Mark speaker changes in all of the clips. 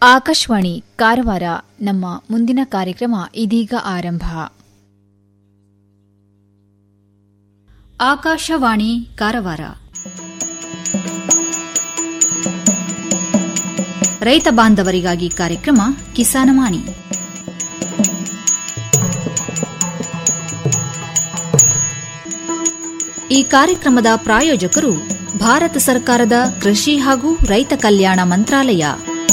Speaker 1: ಆಕಾಶವಾಣಿ ಕಾರವಾರ ನಮ್ಮ ಮುಂದಿನ ಕಾರ್ಯಕ್ರಮ ಇದೀಗ ಆರಂಭ ಆಕಾಶವಾಣಿ ಕಾರವಾರ ರೈತ ಬಾಂಧವರಿಗಾಗಿ ಕಾರ್ಯಕ್ರಮ ಕಿಸಾನವಾಣಿ ಈ ಕಾರ್ಯಕ್ರಮದ ಪ್ರಾಯೋಜಕರು ಭಾರತ ಸರ್ಕಾರದ ಕೃಷಿ ಹಾಗೂ ರೈತ ಕಲ್ಯಾಣ ಮಂತ್ರಾಲಯ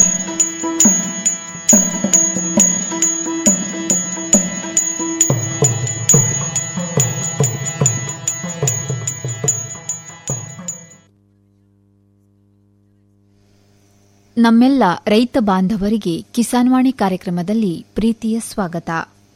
Speaker 1: ನಮ್ಮೆಲ್ಲ ರೈತ ಬಾಂಧವರಿಗೆ ಕಿಸಾನ್ವಾಣಿ ಕಾರ್ಯಕ್ರಮದಲ್ಲಿ ಪ್ರೀತಿಯ ಸ್ವಾಗತ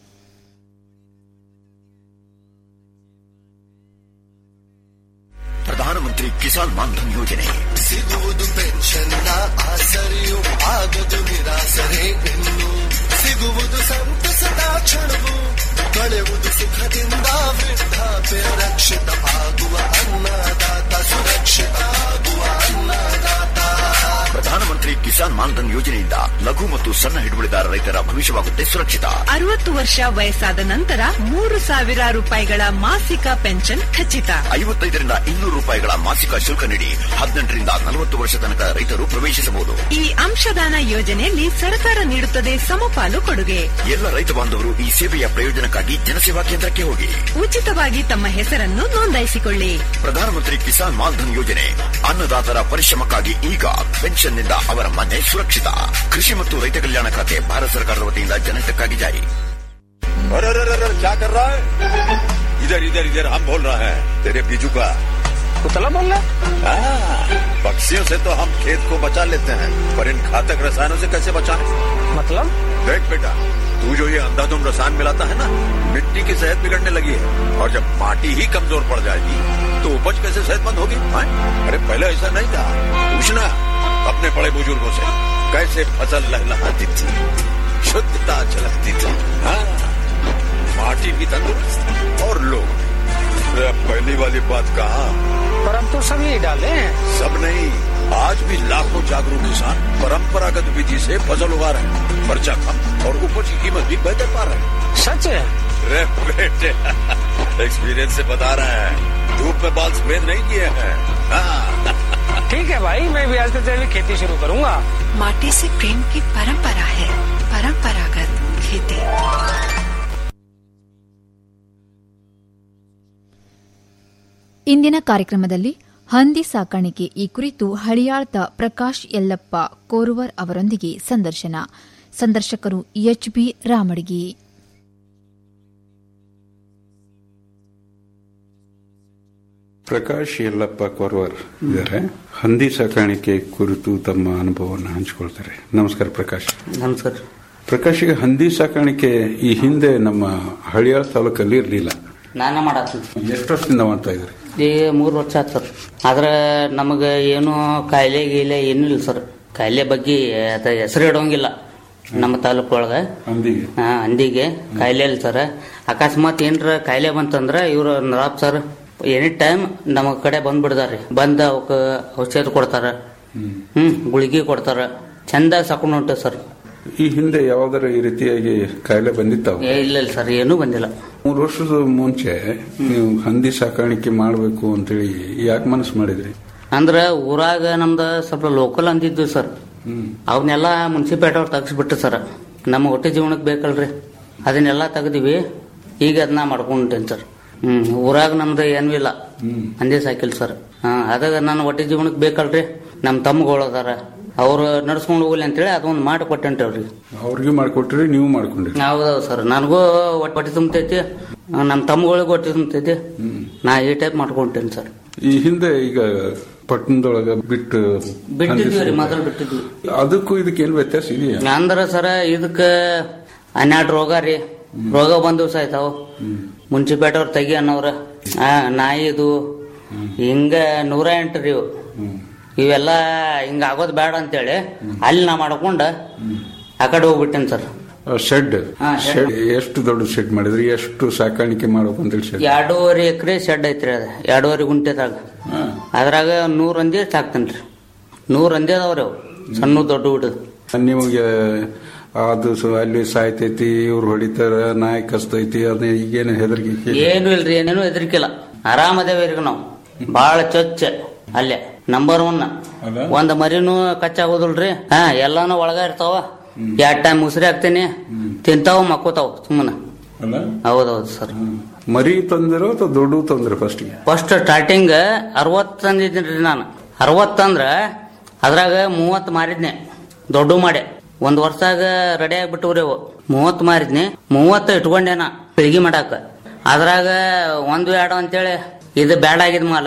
Speaker 2: ಪ್ರಧಾನಮಂತ್ರಿ ಕಿಸಾನ್ ಮಾನ್ಧನ್ ಯೋಜನೆ
Speaker 3: ಸಿಗುವುದು ಪೆನ್ಷನ್ನ ಆಸರೆಯು ಆಗದು ನಿರಾಸರೆ ಇನ್ನು ಸಿಗುವುದು ಸಂತಸದ ಕ್ಷಣವು ಕಳೆಯುವುದು ಸುಖದಿಂದ ವೃದ್ಧಾಪ್ಯ ರಕ್ಷಿತ ಆಗುವ ಅನ್ನದಾತ ಸುರಕ್ಷಿತ ಆಗುವ ಅನ್ನದಾತ
Speaker 2: ಪ್ರಧಾನಮಂತ್ರಿ ಕಿಸಾನ್ ಮಾನ್ಧನ್ ಯೋಜನೆಯಿಂದ ಲಘು ಮತ್ತು ಸಣ್ಣ ಹಿಡುವಳಿದಾರ ರೈತರ ಭವಿಷ್ಯವಾಗುತ್ತೆ ಸುರಕ್ಷಿತ
Speaker 4: ಅರವತ್ತು ವರ್ಷ ವಯಸ್ಸಾದ ನಂತರ ಮೂರು ಸಾವಿರ ರೂಪಾಯಿಗಳ ಮಾಸಿಕ ಪೆನ್ಷನ್ ಖಚಿತ
Speaker 2: ಐವತ್ತೈದರಿಂದ ಇನ್ನೂರು ರೂಪಾಯಿಗಳ ಮಾಸಿಕ ಶುಲ್ಕ ನೀಡಿ ಹದಿನೆಂಟರಿಂದ ನಲವತ್ತು ವರ್ಷ ತನಕ ರೈತರು ಪ್ರವೇಶಿಸಬಹುದು
Speaker 4: ಈ ಅಂಶದಾನ ಯೋಜನೆಯಲ್ಲಿ ಸರ್ಕಾರ ನೀಡುತ್ತದೆ ಸಮಪಾಲು ಕೊಡುಗೆ
Speaker 2: ಎಲ್ಲ ರೈತ ಬಾಂಧವರು ಈ ಸೇವೆಯ ಪ್ರಯೋಜನಕ್ಕಾಗಿ ಜನಸೇವಾ ಕೇಂದ್ರಕ್ಕೆ ಹೋಗಿ
Speaker 4: ಉಚಿತವಾಗಿ ತಮ್ಮ ಹೆಸರನ್ನು ನೋಂದಾಯಿಸಿಕೊಳ್ಳಿ
Speaker 2: ಪ್ರಧಾನಮಂತ್ರಿ ಕಿಸಾನ್ ಮಾನ್ಧನ್ ಯೋಜನೆ ಅನ್ನದಾತರ ಪರಿಶ್ರಮಕ್ಕಾಗಿ ಈಗ ಪೆನ್ಷನ್ನಿಂದ ಅವರ ಮನೆ ಸುರಕ್ಷಿತ ಕೃಷಿ ಮತ್ತು ರೈತ ಕಲ್ಯಾಣ ಖಾತೆ ಭಾರತ ಸರ್ಕಾರದ ವತಿಯಿಂದ ಜನಹಿತಕ್ಕಾಗಿ ಜಾರಿ
Speaker 5: अरे अरे अरे अरे, क्या कर रहा है इधर इधर इधर हम बोल रहे हैं तेरे बीजू का
Speaker 6: कुतला बोल रहा
Speaker 5: हाँ, पक्षियों से तो हम खेत को बचा लेते हैं पर इन घातक रसायनों से कैसे बचाएं?
Speaker 6: मतलब
Speaker 5: देख बेटा तू जो ये अंधाधुंध रसायन मिलाता है ना मिट्टी की सेहत बिगड़ने लगी है और जब माटी ही कमजोर पड़ जाएगी तो उपज कैसे सेहतमंद होगी हाँ? अरे पहले ऐसा नहीं था पूछना अपने बड़े बुजुर्गों से कैसे फसल लहलहाती थी शुद्धता झलकती थी हाँ माटी भी तंदुरुस्त और लोग भी। अरे अब पहली वाली बात कहा
Speaker 6: पर हम तो सब यही डाले हैं
Speaker 5: सब नहीं आज भी लाखों जागरूक किसान परंपरागत विधि से फसल उगा रहे हैं खर्चा कम और उपज की कीमत भी बेहतर पा रहे हैं
Speaker 6: सच है
Speaker 5: रे बेटे एक्सपीरियंस से बता रहे हैं धूप में बाल सफेद नहीं किए हैं हाँ,
Speaker 6: ठीक है भाई मैं भी आज से जैविक खेती शुरू करूंगा
Speaker 4: माटी से प्रेम की परंपरा है परंपरागत खेती
Speaker 1: ಇಂದಿನ ಕಾರ್ಯಕ್ರಮದಲ್ಲಿ ಹಂದಿ ಸಾಕಾಣಿಕೆ ಈ ಕುರಿತು ಹಳಿಯಾಳ್ತ ಪ್ರಕಾಶ್ ಯಲ್ಲಪ್ಪ ಕೋರುವರ್ ಅವರೊಂದಿಗೆ ಸಂದರ್ಶನ ಸಂದರ್ಶಕರು ಎಚ್ಬಿ ರಾಮಡಿಗಿ
Speaker 7: ಪ್ರಕಾಶ್ ಯಲ್ಲಪ್ಪ ಕೊರ್ವರ್ ಇದ್ದಾರೆ ಹಂದಿ ಸಾಕಾಣಿಕೆ ಕುರಿತು ತಮ್ಮ ಅನುಭವವನ್ನು ಹಂಚಿಕೊಳ್ತಾರೆ ನಮಸ್ಕಾರ ಪ್ರಕಾಶ್
Speaker 8: ನಮಸ್ಕಾರ
Speaker 7: ಪ್ರಕಾಶ್ ಈಗ ಹಂದಿ ಸಾಕಾಣಿಕೆ ಈ ಹಿಂದೆ ನಮ್ಮ ಹಳಿಯಾಳ ತಾಲೂಕಲ್ಲಿ ಇರಲಿಲ್ಲ
Speaker 8: ನಾನ ಮಾಡತ್ತೀನಿ
Speaker 7: ಎಷ್ಟು ವರ್ಷದಿಂದ ಮಾಡ್ತಾ ಇದ್ರಿ
Speaker 8: ಈ ಮೂರು ವರ್ಷ ಆತ್ ಸರ್ ಆದ್ರೆ ನಮಗೆ ಏನು ಕಾಯಿಲೆ ಗೀಲೆ ಏನೂ ಇಲ್ಲ ಸರ್ ಕಾಯಿಲೆ ಬಗ್ಗೆ ಅದ ಹೆಸರು ಇಡೋಂಗಿಲ್ಲ ನಮ್ಮ ತಾಲೂಕು ಒಳಗೆ
Speaker 7: ಹಂದಿಗೆ
Speaker 8: ಹಾ ಹಂದಿಗೆ ಕಾಯಿಲೆ ಇಲ್ಲ ಸರ್ ಅಕಸ್ಮಾತ್ ಏನ್ರ ಕಾಯಿಲೆ ಬಂತಂದ್ರ ಇವ್ರು ನವಾಬ್ ಸರ್ ಎನಿ ಟೈಮ್ ನಮ್ಮ ಕಡೆ ಬಂದ್ಬಿಡ್ತಾರ್ರಿ ಬಂದ ಅವಕ್ಕ ಔಷಧ ಕೊಡ್ತಾರ ಹ್ಮ್ ಗುಳಿಗೆ ಕೊಡ್ತಾರ ಚಂದ ಸಾಕೊಂಡು ಹೊಂಟ ಸರ್
Speaker 7: ಈ ಹಿಂದೆ ಯಾವ್ದಾರ ಈ ರೀತಿಯಾಗಿ ಕಾಯಿಲೆ ಬಂದಿತ್ತಾವ
Speaker 8: ಏ ಇಲ್ಲ ಇಲ್ಲ ಸರ್ ಏನೂ ಬಂದಿಲ್ಲ
Speaker 7: ಮೂರು ವರ್ಷದ ಮುಂಚೆ ನೀವು ಹಂದಿ ಸಾಕಾಣಿಕೆ ಮಾಡಬೇಕು ಅಂತೇಳಿ ಯಾಕೆ ಮನಸ್ಸು ಮಾಡಿದ್ರಿ
Speaker 8: ಅಂದ್ರ ಊರಾಗ ನಮ್ದು ಸ್ವಲ್ಪ ಲೋಕಲ್ ಅಂದಿದ್ವಿ ಸರ್ ಅವನ್ನೆಲ್ಲ ಮುನ್ಸಿಪಾಲ್ಟಿ ಅವ್ರು ತೆಗಿಸ್ಬಿಟ್ಟು ಸರ್ ನಮ್ಮ ಹೊಟ್ಟೆ ಜೀವನಕ್ಕೆ ಬೇಕಲ್ರಿ ಅದನ್ನೆಲ್ಲ ತೆಗ್ದಿವಿ ಈಗ ಅದನ್ನ ಮಾಡ್ಕೊಂಡೇನ್ ಸರ್ ಹ್ಮ್ ಊರಾಗ ನಮ್ದು ಏನೂ ಇಲ್ಲ ಅಂದೇ ಸಾಕಿಲ್ಲ ಸರ್ ಹಾ ಅದಾಗ ನನ್ನ ಹೊಟ್ಟೆ ಜೀವನಕ್ಕೆ ಬೇಕಲ್ರಿ ನಮ್ಮ ತಮ್ಮಗಳು ಅದಾರ ಅವ್ರು ನಡ್ಸ್ಕೊಂಡು ಹೋಗ್ಲಿ ಅಂತೇಳಿ ಅದೊಂದು ಮಾಡಿ ಕೊಟ್ಟಂಟವ್ರಿ
Speaker 7: ಅವ್ರಿಗೆ ಮಾಡ್ಕೊಟ್ರಿ ನೀವು ಮಾಡ್ಕೊಂಡ್ರಿ
Speaker 8: ಹೌದೌದು ಸರ್ ನನಗೂ ಹೊಟ್ಟೆ ಹೊಟ್ಟೆ ತುಂಬತೈತಿ ನಮ್ಮ ತಮ್ಮಗಳಿಗೂ ಹೊಟ್ಟೆ ತುಂಬತೈತಿ ನಾ ಈ ಟೈಪ್ ಮಾಡ್ಕೊಂತೇನೆ ಸರ್
Speaker 7: ಈ ಹಿಂದೆ ಈಗ ಪಟ್ಟಣದೊಳಗ ಬಿಟ್ಟು
Speaker 8: ಬಿಟ್ಟಿದ್ವಿ ರೀ
Speaker 7: ಹಂದಿ
Speaker 8: ಮೊದಲು ಬಿಟ್ಟಿದ್ವಿ
Speaker 7: ಅದಕ್ಕೂ ಇದಕ್ಕೆ ಏನ್ ವ್ಯತ್ಯಾಸ ಇದೆಯಾ
Speaker 8: ಅಂದ್ರ ಸರ ಇದಕ್ಕ ಹನ್ನೆರಡು ರೋಗ ರೀ ರೋಗ ಬಂದು ಸಾಯ್ತಾವ ಮುನ್ಸಿಪಾಲ್ಟಿ ಅವ್ರ ತೆಗಿ ಅನ್ನೋರ ಆ ನಾಯಿದು ಹಿಂಗ ನೂರ ಎಂಟು ರೀ ಇವು. ಇವೆಲ್ಲ ಹಿಂಗ ಆಗೋದ್ ಬೇಡ ಅಂತೇಳಿ ಅಲ್ಲಿ ನಾ ಮಾಡ್ಕೊಂಡ ಆ ಕಡೆ ಹೋಗ್ಬಿಟ್ಟೇನ್ ಸರ್
Speaker 7: ಶೆಡ್
Speaker 8: ಹಾ,
Speaker 7: ಶೆಡ್ ಎಷ್ಟು ದೊಡ್ಡ ಶೆಡ್ ಮಾಡಿದ್ರಿ ಎಷ್ಟು ಸಾಕಾಣಿಕೆ ಮಾಡ್ಬೇಕು ಅಂತೇಳಿ ಶೆಡ್
Speaker 8: ಎರಡೂವರೆ ಎಕರೆ ಶೆಡ್ ಐತ್ರಿ ಅದ ಎರಡೂವರೆ ಗುಂಟೆದಾಗ ಅದ್ರಾಗ ನೂರ್ ಹಂದಿ ಸಾಕ್ತೇನ್ರಿ ನೂರ್ ಹಂದಿ ಅದಾವ್ರಿ ಅವು ಸಣ್ಣ ದೊಡ್ಡ ಬಿಡುದು
Speaker 7: ನಿಮಗೆ ಅದು ಸ- ಅಲ್ಲಿ ಸಾಯ್ತೈತಿ ಇವ್ರು ಹೊಡಿತಾರ ನಾಯಿ ಕಸ್ತೈತಿ ಅದ ಈಗೇನು ಹೆದರಿಕೆ
Speaker 8: ಏನು ಇಲ್ರಿ ಏನೇನು ಹೆದರಿಕಿಲ್ಲ ಆರಾಮದೇವ್ರಿ ನಾವು ಬಾಳ ಚೊಚ್ಚ ಅಲ್ಲೇ ನಂಬರ್ ಒನ್
Speaker 7: ಹೌದಾ?
Speaker 8: ಒಂದ್ ಮರಿನೂ ಕಚ್ಚಾಗೋದಿಲ್ರಿ ಹಾ ಎಲ್ಲಾನು ಒಳಗ ಇರ್ತಾವ ಎರಡ್ ಟೈಮ್ ಮುಸ್ರಿ ಹಾಕ್ತೀನಿ ತಿಂತಾವ ಮಕ್ಕೋತಾವ ಸುಮ್ಮನ
Speaker 7: ಅಲ್ಲ
Speaker 8: ಹೌದೌದು ಸರ್
Speaker 7: ಮರಿ ತಂದಿರೋ ಅಥವಾ ದೊಡ್ಡ ತಂದ್ರೆ ಫಸ್ಟ್ಗೆ
Speaker 8: ಫಸ್ಟ್ ಸ್ಟಾರ್ಟಿಂಗ್ ಅರವತ್ ತಂದಿದ್ದೀನಿ ನಾನು ಅರವತ್ತಂದ್ರ ಅದ್ರಾಗ ಮೂವತ್ ಮಾರಿದ್ನೆ ದೊಡ್ಡ ಮಾಡೆ ಒಂದ್ ವರ್ಷಾಗ ರೆಡಿ ಆಗ್ಬಿಟ್ಟವ್ರಿ ಅವು ಮೂವತ್ ಮಾರಿದ್ನಿ ಮೂವತ್ತ ಇಟ್ಕೊಂಡೇನ ಬೆಳಿಗ್ಗೆ ಮಾಡಾಕ ಅದ್ರಾಗ ಒಂದು ಎರಡು ಅಂತೇಳಿ ಇದು ಬ್ಯಾಡ ಆಗಿದ್ ಮಾಲ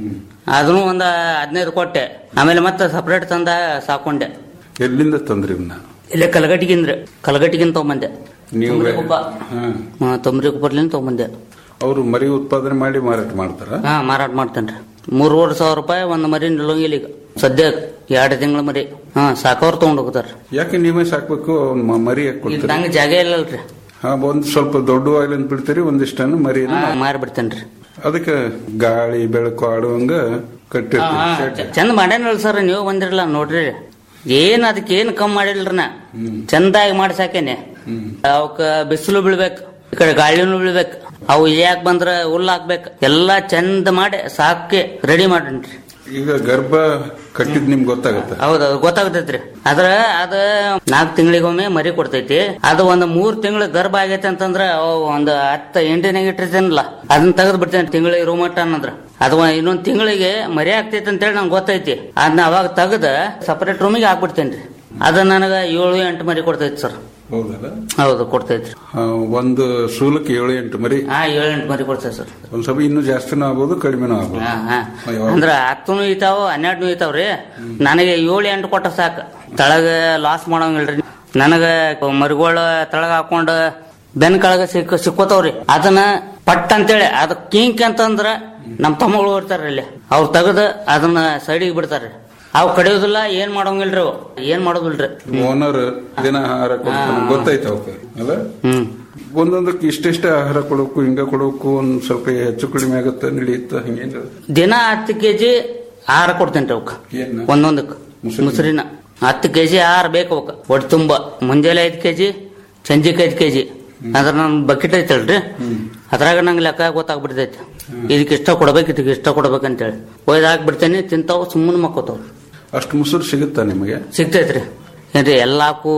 Speaker 8: ಅದನ್ನು ಒಂದ್ ಹದಿನೈದು ಕೊಟ್ಟೆ ಆಮೇಲೆ ಮತ್ತೆ ಸಪ್ರೇಟ್ ತಂದ ಸಾಕೊಂಡೆ
Speaker 7: ಎಲ್ಲಿಂದ ತಂದ್ರಿ ಇವನ್ನ
Speaker 8: ಇಲ್ಲೇ ಕಲಗಟ್ಟಿಗಿಂದ್ರೆ ಕಲಗಟ್ಟಿಗಿಂದ ತಗೊಂಬಂದೆ
Speaker 7: ನೀವು
Speaker 8: ತೊಂಬ್ರಿಕೊಪ್ಪ. ಹಾ, ತೊಂಬ್ರಿಕೊಪ್ಪರ್ಲಿಂದ ತಗೊಂಬಂದೆ
Speaker 7: ಅವರು ಮರಿ ಉತ್ಪಾದನೆ ಮಾಡಿ ಮಾರಾಟ ಮಾಡ್ತಾರ
Speaker 8: ಹಾ ಮಾರಾಟ ಮಾಡ್ತೇನ್ರಿ ಮೂರುವರೆ ಸಾವಿರ ರೂಪಾಯಿ ಒಂದ್ ಮರಿ ನಿಲ್ಲಂಗಿಲ್ಲ ಈಗ ಸದ್ಯ ಎರಡು ತಿಂಗಳ ಮರಿ ಹಾ ಸಾಕವ್ರು ತಗೊಂಡ್ ಹೋಗ್ತಾರ
Speaker 7: ಯಾಕೆ ನೀವೇ ಸಾಕ್ಬೇಕು ಅವ್ನ್ ಮ- ಮರಿ ಯಾಕೆ
Speaker 8: ಈಗ
Speaker 7: ಕೊಡ್ತೀರಿ
Speaker 8: ನಂಗೆ ಜಾಗ ಇಲ್ಲಲ್ರಿ
Speaker 7: ಹಾ ಒಂದ್ ಸ್ವಲ್ಪ ದೊಡ್ಡ ಆಗ್ಲಿ ಅಂತ ಬಿಡ್ತೀರಿ ಒಂದಿಷ್ಟನ್ನು ಮರಿನ
Speaker 8: ಹಾ, ಮಾರ್ಬಿಡ್ತೇನ್ರಿ
Speaker 7: ಅದಕ್ಕೆ ಗಾಳಿ ಬೆಳಕು ಆಡುವಂಗ
Speaker 8: ಹಾ,
Speaker 7: ಕಟ್ಟಿರ್ತೀರಿ
Speaker 8: ಹಾ,
Speaker 7: ಶೆಡ್.
Speaker 8: ಚ- ಚಂದ ಮಾಡ್ಯಾನಲ್ಲ ಸರ್ ನೀವು ಬಂದಿರಲ್ಲ ನೋಡ್ರಿ ಏನ್ ಅದಕ್ಕೆ ಏನ್ ಕಮ್ಮಿ ಮಾಡಿಲ್ರಿ ನಾ ಚಂದಾಗಿ ಮಾಡ್ಸಾಕೇನೆ ಅವಕ್ಕ ಬಿಸಿಲು ಬೀಳ್ಬೇಕು ಈ ಕಡೆ ಗಾಳಿನೂ ಬೀಳ್ಬೇಕು ಅವು ಯಾಕೆ ಬಂದ್ರ ಹುಲ್ಲು ಹಾಕ್ಬೇಕು ಎಲ್ಲಾ ಚಂದ ಮಾಡಿ ಸಾಕಿ ರೆಡಿ ಮಾಡೇನ್ರಿ
Speaker 7: ಈಗ ಗರ್ಭ ಕಟ್ಟಿದ್ ನಿಮ್ಗೆ ಗೊತ್ತಾಗತ್ತ
Speaker 8: ಹೌದೌದು ಗೊತ್ತಾಗ್ತೈತ್ರಿ ಅದ್ರ ಅದ ನಾಲ್ಕು ತಿಂಗಳಿಗೊಮ್ಮೆ ಮರಿ ಕೊಡ್ತೈತಿ ಅದು ಒಂದ್ ಮೂರ್ ತಿಂಗಳ ಗರ್ಭ ಆಗೈತೆ ಅಂತಂದ್ರ ಅವ್ ಒಂದ್ ಹತ್ತ ಎಂಟಿನಾಗ ಇಟ್ಟಿರ್ತೇನಲ್ಲ ಅದನ್ನ ತೆಗೆದು ಬಿಡ್ತೇನೆ ತಿಂಗಳಿಗೆ ರೂಮಟ್ಟ ಅನ್ನಂದ್ರ ಅದು ಇನ್ನೊಂದ್ ತಿಂಗಳಿಗೆ ಮರಿ ಆಗ್ತೈತಿ ಅಂತೇಳಿ ನಂಗೆ ಗೊತ್ತೈತಿ ಅದನ್ನ ಅವಾಗ ತೆಗೆದ ಸಪರೇಟ್ ರೂಮಿಗೆ ಹಾಕ್ಬಿಡ್ತೇನ್ರಿ ಅದ ನನಗ ಏಳು ಎಂಟು ಮರಿ ಕೊಡ್ತೈತಿ ಸರ್
Speaker 7: ಹೌದಲ್ಲ
Speaker 8: ಹೌದು ಕೊಡ್ತೈತ್ರಿ
Speaker 7: ಆ, ಒಂದು ಸೂಲಕ್ಕೆ ಏಳು ಎಂಟು ಮರಿ
Speaker 8: ಹಾ ಏಳು ಎಂಟು ಮರಿ ಕೊಡ್ತೈತಿ ಸರ್
Speaker 7: ಒಂದ್ ಸ್ವಲ್ಪ ಇನ್ನೂ ಜಾಸ್ತಿನೂ ಆಗ್ಬೋದು ಕಡಿಮೆನೂ ಆಗ್ಬೋದು
Speaker 8: ಹಾ, ಹಾ.
Speaker 7: ಯಾವಾಗ?
Speaker 8: ಅಂದ್ರ ಹತ್ತನು ಇತಾವ ಹನ್ನೆರಡು ಇತಾವ್ರಿ ನನಗೆ ಏಳು ಎಂಟು ಕೊಟ್ಟ ಸಾಕ ತಳಗ ಲಾಸ್ ಮಾಡಂಗಿಲ್ರಿ ನನಗ ಮರಿಗೋಳ ತಳಗ ಹಾಕೊಂಡ ಬೆನ್ ಕಳಗ ಸಿಕ್ಕ ಸಿಕ್ಕೋತಾವ್ರಿ ಅದನ್ನ ಪಟ್ ಅಂತೇಳಿ ಅದ ಕಿಂಕ್ ಅಂತಂದ್ರ ನಮ್ ತಮ್ಮಗಳು ಇರ್ತಾರ ಇಲ್ಲಿ ಅವ್ರು ತೆಗದ ಅದನ್ನ ಸೈಡಿಗೆ ಬಿಡ್ತಾರ್ರಿ ಅವ್ ಕಡಿಯೋದಿಲ್ಲ ಏನ್ ಮಾಡಂಗಿಲ್ರಿ ಅವು ಏನ್ ಮಾಡೋದಿಲ್ರಿ
Speaker 7: ಓನರ್ ದಿನ ಆಹಾರ ಕೊಡ್ತಾನೆ ಗೊತ್ತೈತೆ ಅವಕ್ಕೆ ಅಲ್ಲ
Speaker 8: ಹ್ಮ್
Speaker 7: ಒಂದೊಂದಕ್ಕೆ ಇಷ್ಟಿಷ್ಟೇ ಆಹಾರ ಕೊಡೋಕು ಹಿಂಗ ಕೊಡೋಕು ಒಂದ್ ಸ್ವಲ್ಪ ಹೆಚ್ಚು ಕಡಿಮೆ ಆಗುತ್ತೆ ನಡೆಯುತ್ತ ಹಂಗೇನು
Speaker 8: ದಿನ ಹತ್ತು ಕೆಜಿ ಆಹಾರ ಕೊಡ್ತೇನ್ರಿ ಅವಕ್ಕ
Speaker 7: ಏನ್
Speaker 8: ಒಂದೊಂದಕ್ಕೆ
Speaker 7: ಮುಸುರಿನ?
Speaker 8: ಮುಸುರಿನ ಹತ್ತು ಕೆಜಿ ಆಹಾರ ಬೇಕು ಅವಕ್ಕ ಒಟ್ಟು ತುಂಬ ಮುಂಜಾನೆ ಐದು ಕೆಜಿ ಸಂಜೆಗೆ ಐದು ಕೆಜಿ ಅದ್ರ ನನ್ ಬಕೆಟ್ ಐತಲ್ರಿ ಅದ್ರಾಗ ನಂಗೆ ಲೆಕ್ಕ ಗೊತ್ತಾಗ್ಬಿಡ್ತೈತಿ ಇದಕ್ಕೆ ಇಷ್ಟ ಕೊಡ್ಬೇಕು ಇದಕ್ಕೆ ಇಷ್ಟ ಕೊಡ್ಬೇಕಂತೇಳಿ ಒಯ್ದು ಹಾಕ್ಬಿಡ್ತೇನೆ ತಿಂತಾವ ಸುಮ್ಮನೆ ಮಕ್ಕೋತಾವ
Speaker 7: ಅಷ್ಟು ಮುಸುರು ಸಿಗುತ್ತಾ ನಿಮಗೆ
Speaker 8: ಸಿಗ್ತೈತ್ರಿ ಏನ್ರಿ ಎಲ್ಲಾಕು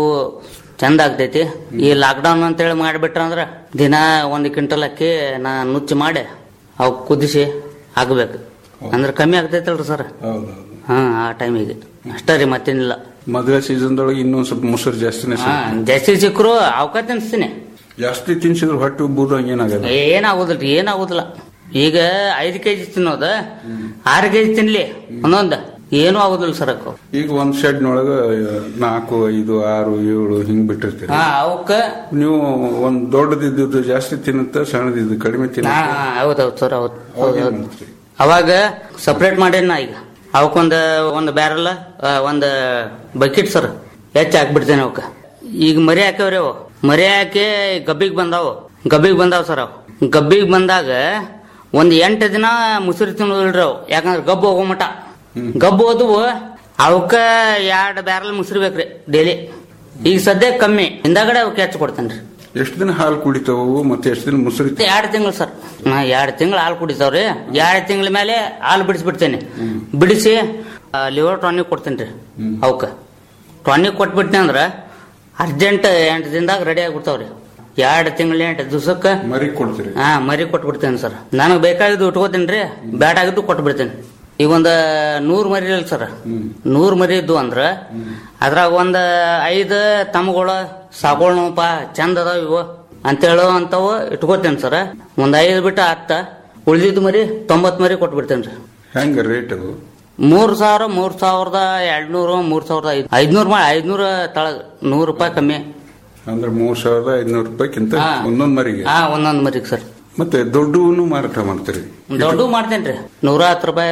Speaker 8: ಚಂದ ಆಗ್ತೈತಿ ಈ ಲಾಕ್ಡೌನ್ ಅಂತೇಳಿ ಮಾಡಿಬಿಟ್ರ ಅಂದ್ರ ದಿನ ಒಂದು ಕ್ವಿಂಟಲ್ ಅಕ್ಕಿ ನಾ ನುಚ್ಚು ಮಾಡಿ ಅವು ಕುದಿಸಿ ಹಾಕ್ಬೇಕು ಅಂದ್ರೆ ಕಮ್ಮಿ ಆಗ್ತೈತಲ್ರಿ ಸರ್
Speaker 7: ಹೌದೌದು
Speaker 8: ಹಾ ಆ ಟೈಮಿಗೆ ಅಷ್ಟೇ ರೀ ಮತ್ತೇನಿಲ್ಲ
Speaker 7: ಮದುವೆ ಸೀಸನ್ದೊಳಗೆ ಇನ್ನೊಂದ್ ಸ್ವಲ್ಪ ಮೊಸರು ಜಾಸ್ತಿನೇ
Speaker 8: ಹಾ
Speaker 7: ಸಿಗುತ್ತೆ.
Speaker 8: ಜಾಸ್ತಿ ಸಿಕ್ಕರು ಅವಕಾಶ ತಿನ್ಸ್ತೀನಿ
Speaker 7: ಜಾಸ್ತಿ ತಿನ್ಸಿದ್ರೆ ಹೊಟ್ಟೆ ಉಬ್ಬುದು ಹಂಗೇನಾಗಲ್ಲ
Speaker 8: ಏನಾಗುದಿಲ್ರಿ ಏನಾಗುದಿಲ್ಲ ಈಗ ಐದು ಕೆಜಿ ತಿನ್ನೋದ ಆರು ಕೆಜಿ ತಿನ್ಲಿ ಒಂದೊಂದು ಏನೂ ಆಗುದಿಲ್ಲ ಸರ್ ಅಕ್ಕ
Speaker 7: ಈಗ ಒಂದ್ ಶೆಡ್ ನೊಳಗ ನಾಲ್ಕು ಐದು ಆರು ಏಳು ಹಿಂಗ್ ಬಿಟ್ಟಿರ್ತೀರಿ
Speaker 8: ಹಾ ಅವಕ್ಕ
Speaker 7: ನೀವು ಒಂದ್ ದೊಡ್ಡದಿದ್ದು ಜಾಸ್ತಿ ತಿನ್ನುತ್ತ ಸಣ್ಣದಿದ್ದು ಕಡಿಮೆ
Speaker 8: ಹಾ
Speaker 7: ತಿನ್ನುತ್ತೆ
Speaker 8: ಹೌದೌದು ಸರ್ ಹೌದು
Speaker 7: ಅವಾಗ ಏನ್
Speaker 8: ಹೌದು
Speaker 7: ಮಾಡ್ತೀರಿ?
Speaker 8: ಅವಾಗ ಸಪ್ರೇಟ್ ಮಾಡೇನಿ ನಾ ಈಗ ಅವಕ್ಕೊಂದ ಒಂದು ಬ್ಯಾರಲ್ ಒಂದು ಬಕೆಟ್ ಸರ್ ಹೆಚ್ಚು ಹಾಕ್ಬಿಡ್ತೇನೆ ಅವಕ್ಕ ಈಗ ಮರಿ ಹಾಕ್ಯಾವ್ರಿ ಅವು ಮರಿ ಹಾಕಿ ಗಬ್ಬಿಗೆ ಬಂದಾವು ಗಬ್ಬಿಗೆ ಬಂದಾವ್ ಸರ್ ಅವು ಗಬ್ಬಿಗೆ ಬಂದಾಗ ಒಂದ್ ಎಂಟು ದಿನ ಮುಸುರಿ ತಿನ್ನೋದಿಲ್ರಿ ಅವು ಯಾಕಂದ್ರೆ ಗಬ್ಬು ಹೋಗೋ ಮಟ ಗಬ್ಬು ಹೋದವು ಅವಕ್ಕ ಎರಡು ಬ್ಯಾರಲ್ ಮುಸುರಿ ಬೇಕ್ರಿ ಡೈಲಿ ಈಗ ಸದ್ಯ ಕಮ್ಮಿ ಹಿಂದಾಗಡೆ ಅವಕ್ಕೆ ಹೆಚ್ಚು ಕೊಡ್ತೇನ್ರಿ
Speaker 7: ಎಷ್ಟು ದಿನ ಹಾಲು ಕುಡಿತಾವು ಮತ್ತೆ ಎಷ್ಟು ದಿನ ಮುಸುರಿ ತಿ-
Speaker 8: ಎರಡು ತಿಂಗಳು ಸರ್ ನಾ ಎರಡು ತಿಂಗಳು ಹಾಲು ಕುಡಿತಾವ್ರಿ ಎರಡು ತಿಂಗಳ ಮೇಲೆ ಹಾಲು ಬಿಡಿಸ್ಬಿಡ್ತೇನೆ ಬಿಡಿಸಿ ಲಿವರ್ ಟಾನಿಕ್ ಕೊಡ್ತೇನೆ ರೀ ಅವಕ್ಕ ಟಾನಿಕ್ ಕೊಟ್ಬಿಡ್ತೇನೆ ಅಂದ್ರ ಅರ್ಜೆಂಟ್ ಎಂಟು ದಿನದಾಗ ರೆಡಿ ಆಗ್ಬಿಡ್ತಾವ್ರಿ ಎರಡು ತಿಂಗಳ ಎಂಟು ದಿವ್ಸಕ್ಕೆ
Speaker 7: ಮರಿ ಕೊಡ್ತೀರಿ
Speaker 8: ಹಾ ಮರಿ ಕೊಟ್ಬಿಡ್ತೇನೆ ಸರ್ ನನಗೆ ಬೇಕಾಗಿದ್ದು ಉಟ್ಕೋತೇನೆ ರೀ ಬ್ಯಾಡಾಗಿದ್ದು ಕೊಟ್ಬಿಡ್ತೇನೆ ಈಗ ಒಂದು ನೂರು ಮರಿ ಇಲ್ಲ ಸರ್ ನೂರು ಮರಿ ಇದ್ದು ಅಂದ್ರ ಅದ್ರಾಗ ಒಂದ್ ಐದು ತಮ್ಮಗಳು ಸಾಕೋಣಪ್ಪ ಚಂದ ಅದಾವ ಇವು ಅಂತೇಳೋ ಅಂತವು ಇಟ್ಕೋತೇನೆ ಸರ್ ಒಂದ್ ಐದು ಬಿಟ್ಟು ಹತ್ತ ಉಳಿದಿದ್ದು ಮರಿ ತೊಂಬತ್ ಮರಿ ಕೊಟ್ಬಿಡ್ತೇನೆ ರೀ
Speaker 7: ಹೆಂಗ ರೇಟ್ ಅದು
Speaker 8: ಮೂರ್ ಸಾವಿರ ಮೂರ್ ಸಾವಿರದ ಎರಡ್ನೂರು ಮೂರ್ ಸಾವಿರದ ಐದ್ ಐದ್ನೂರು ಮಾಡಿ ಐದ್ನೂರ ತಳಗ ನೂರು ರೂಪಾಯಿ ಕಮ್ಮಿ
Speaker 7: ಅಂದ್ರೆ ಮೂರ್ ಸಾವಿರದ ಐದ್ನೂರು ರೂಪಾಯಿಕ್ಕಿಂತ
Speaker 8: ಹಾ.
Speaker 7: ಒಂದೊಂದ್ ಮರಿಗೆ
Speaker 8: ಹಾ ಒಂದೊಂದ್ ಮರಿಗೆ ಸರ್
Speaker 7: ಮತ್ತೆ ದೊಡ್ಡವನ್ನು ಮಾರಾಟ ಮಾಡ್ತೀರಿ
Speaker 8: ದೊಡ್ಡ ಮಾಡ್ತೇನ್ರಿ ನೂರ ಹತ್ತು ರೂಪಾಯಿ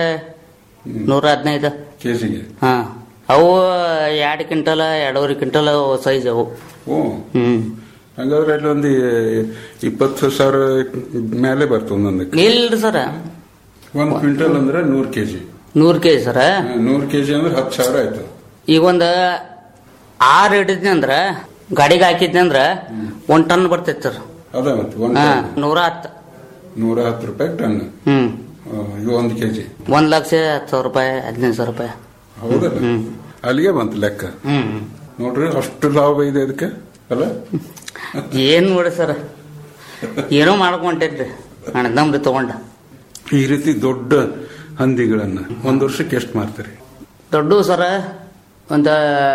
Speaker 8: ನೂರ ಹದಿನೈದು
Speaker 7: ಕೆಜಿಗೆ
Speaker 8: ಹಾ ಅವು ಎರಡು ಕ್ವಿಂಟಲ್ ಎರಡೂವರೆ ಕ್ವಿಂಟಲ್ ಸೈಜ್ ಅವು
Speaker 7: ಓ
Speaker 8: ಹ್ಮ್
Speaker 7: ಹಂಗಾದ್ರೆ ಅಲ್ಲಿ ಒಂದು ಇಪ್ಪತ್ತು ಸಾವಿರ ಮೇಲೆ ಬರ್ತದೆ ಒಂದೊಂದಕ್ಕೆ
Speaker 8: ಇಲ್ರಿ ಸರ
Speaker 7: ಒಂದ್ ಕ್ವಿಂಟಲ್ ಅಂದ್ರೆ ನೂರ್ ಕೆಜಿ
Speaker 8: ನೂರ್ ಕೆಜಿ ಸರ
Speaker 7: ನೂರ್ ಕೆಜಿ ಅಂದ್ರೆ ಹತ್ತು ಸಾವಿರ ಆಯ್ತು
Speaker 8: ಈಗ ಒಂದ್ ಆರು ಹಿಡಿದ್ನಿ ಅಂದ್ರ ಗಾಡಿಗೆ ಹಾಕಿದ್ನಿ ಅಂದ್ರ ಒಂದ್ ಟನ್ ಬರ್ತೈತಿ ಸರ್
Speaker 7: ಅದ ಮತ್ತೆ ಒಂದ್
Speaker 8: ಹಾ
Speaker 7: ಟನ್.
Speaker 8: ನೂರ ಹತ್ತು
Speaker 7: ನೂರ ಹತ್ತು ರೂಪಾಯಿ ಟನ್
Speaker 8: ಹ್ಮ್
Speaker 7: ಆ, ಇವು ಒಂದು ಕೆಜಿ
Speaker 8: ಒಂದ್ ಲಕ್ಷ ಹತ್ತು ಸಾವಿರ ರೂಪಾಯಿ ಹದಿನೈದು ಸಾವಿರ ರೂಪಾಯಿ
Speaker 7: ಹೌದಲ್ಲ
Speaker 8: ಹ್ಮ್.
Speaker 7: ಅಲ್ಲಿಗೆ ಬಂತು ಲೆಕ್ಕ
Speaker 8: ಹ್ಮ್
Speaker 7: ನೋಡ್ರಿ ಅಷ್ಟು ಲಾಭ ಇದೆ ಅದಕ್ಕೆ ಅಲ್ಲ
Speaker 8: ಏನ್ ನೋಡಿ ಸರ್ ಏನೋ ಮಾಡ್ಕೊಂಟಿದ್ರಿ ಅಣ್ಣದಮ್ರಿ ತಗೊಂಡ
Speaker 7: ಈ ರೀತಿ ದೊಡ್ಡ ಹಂದಿಗಳನ್ನ ಒಂದ್ ವರ್ಷಕ್ಕೆ ಎಷ್ಟು ಮಾರ್ತೀರಿ
Speaker 8: ದೊಡ್ಡ ಸರ ಒಂದ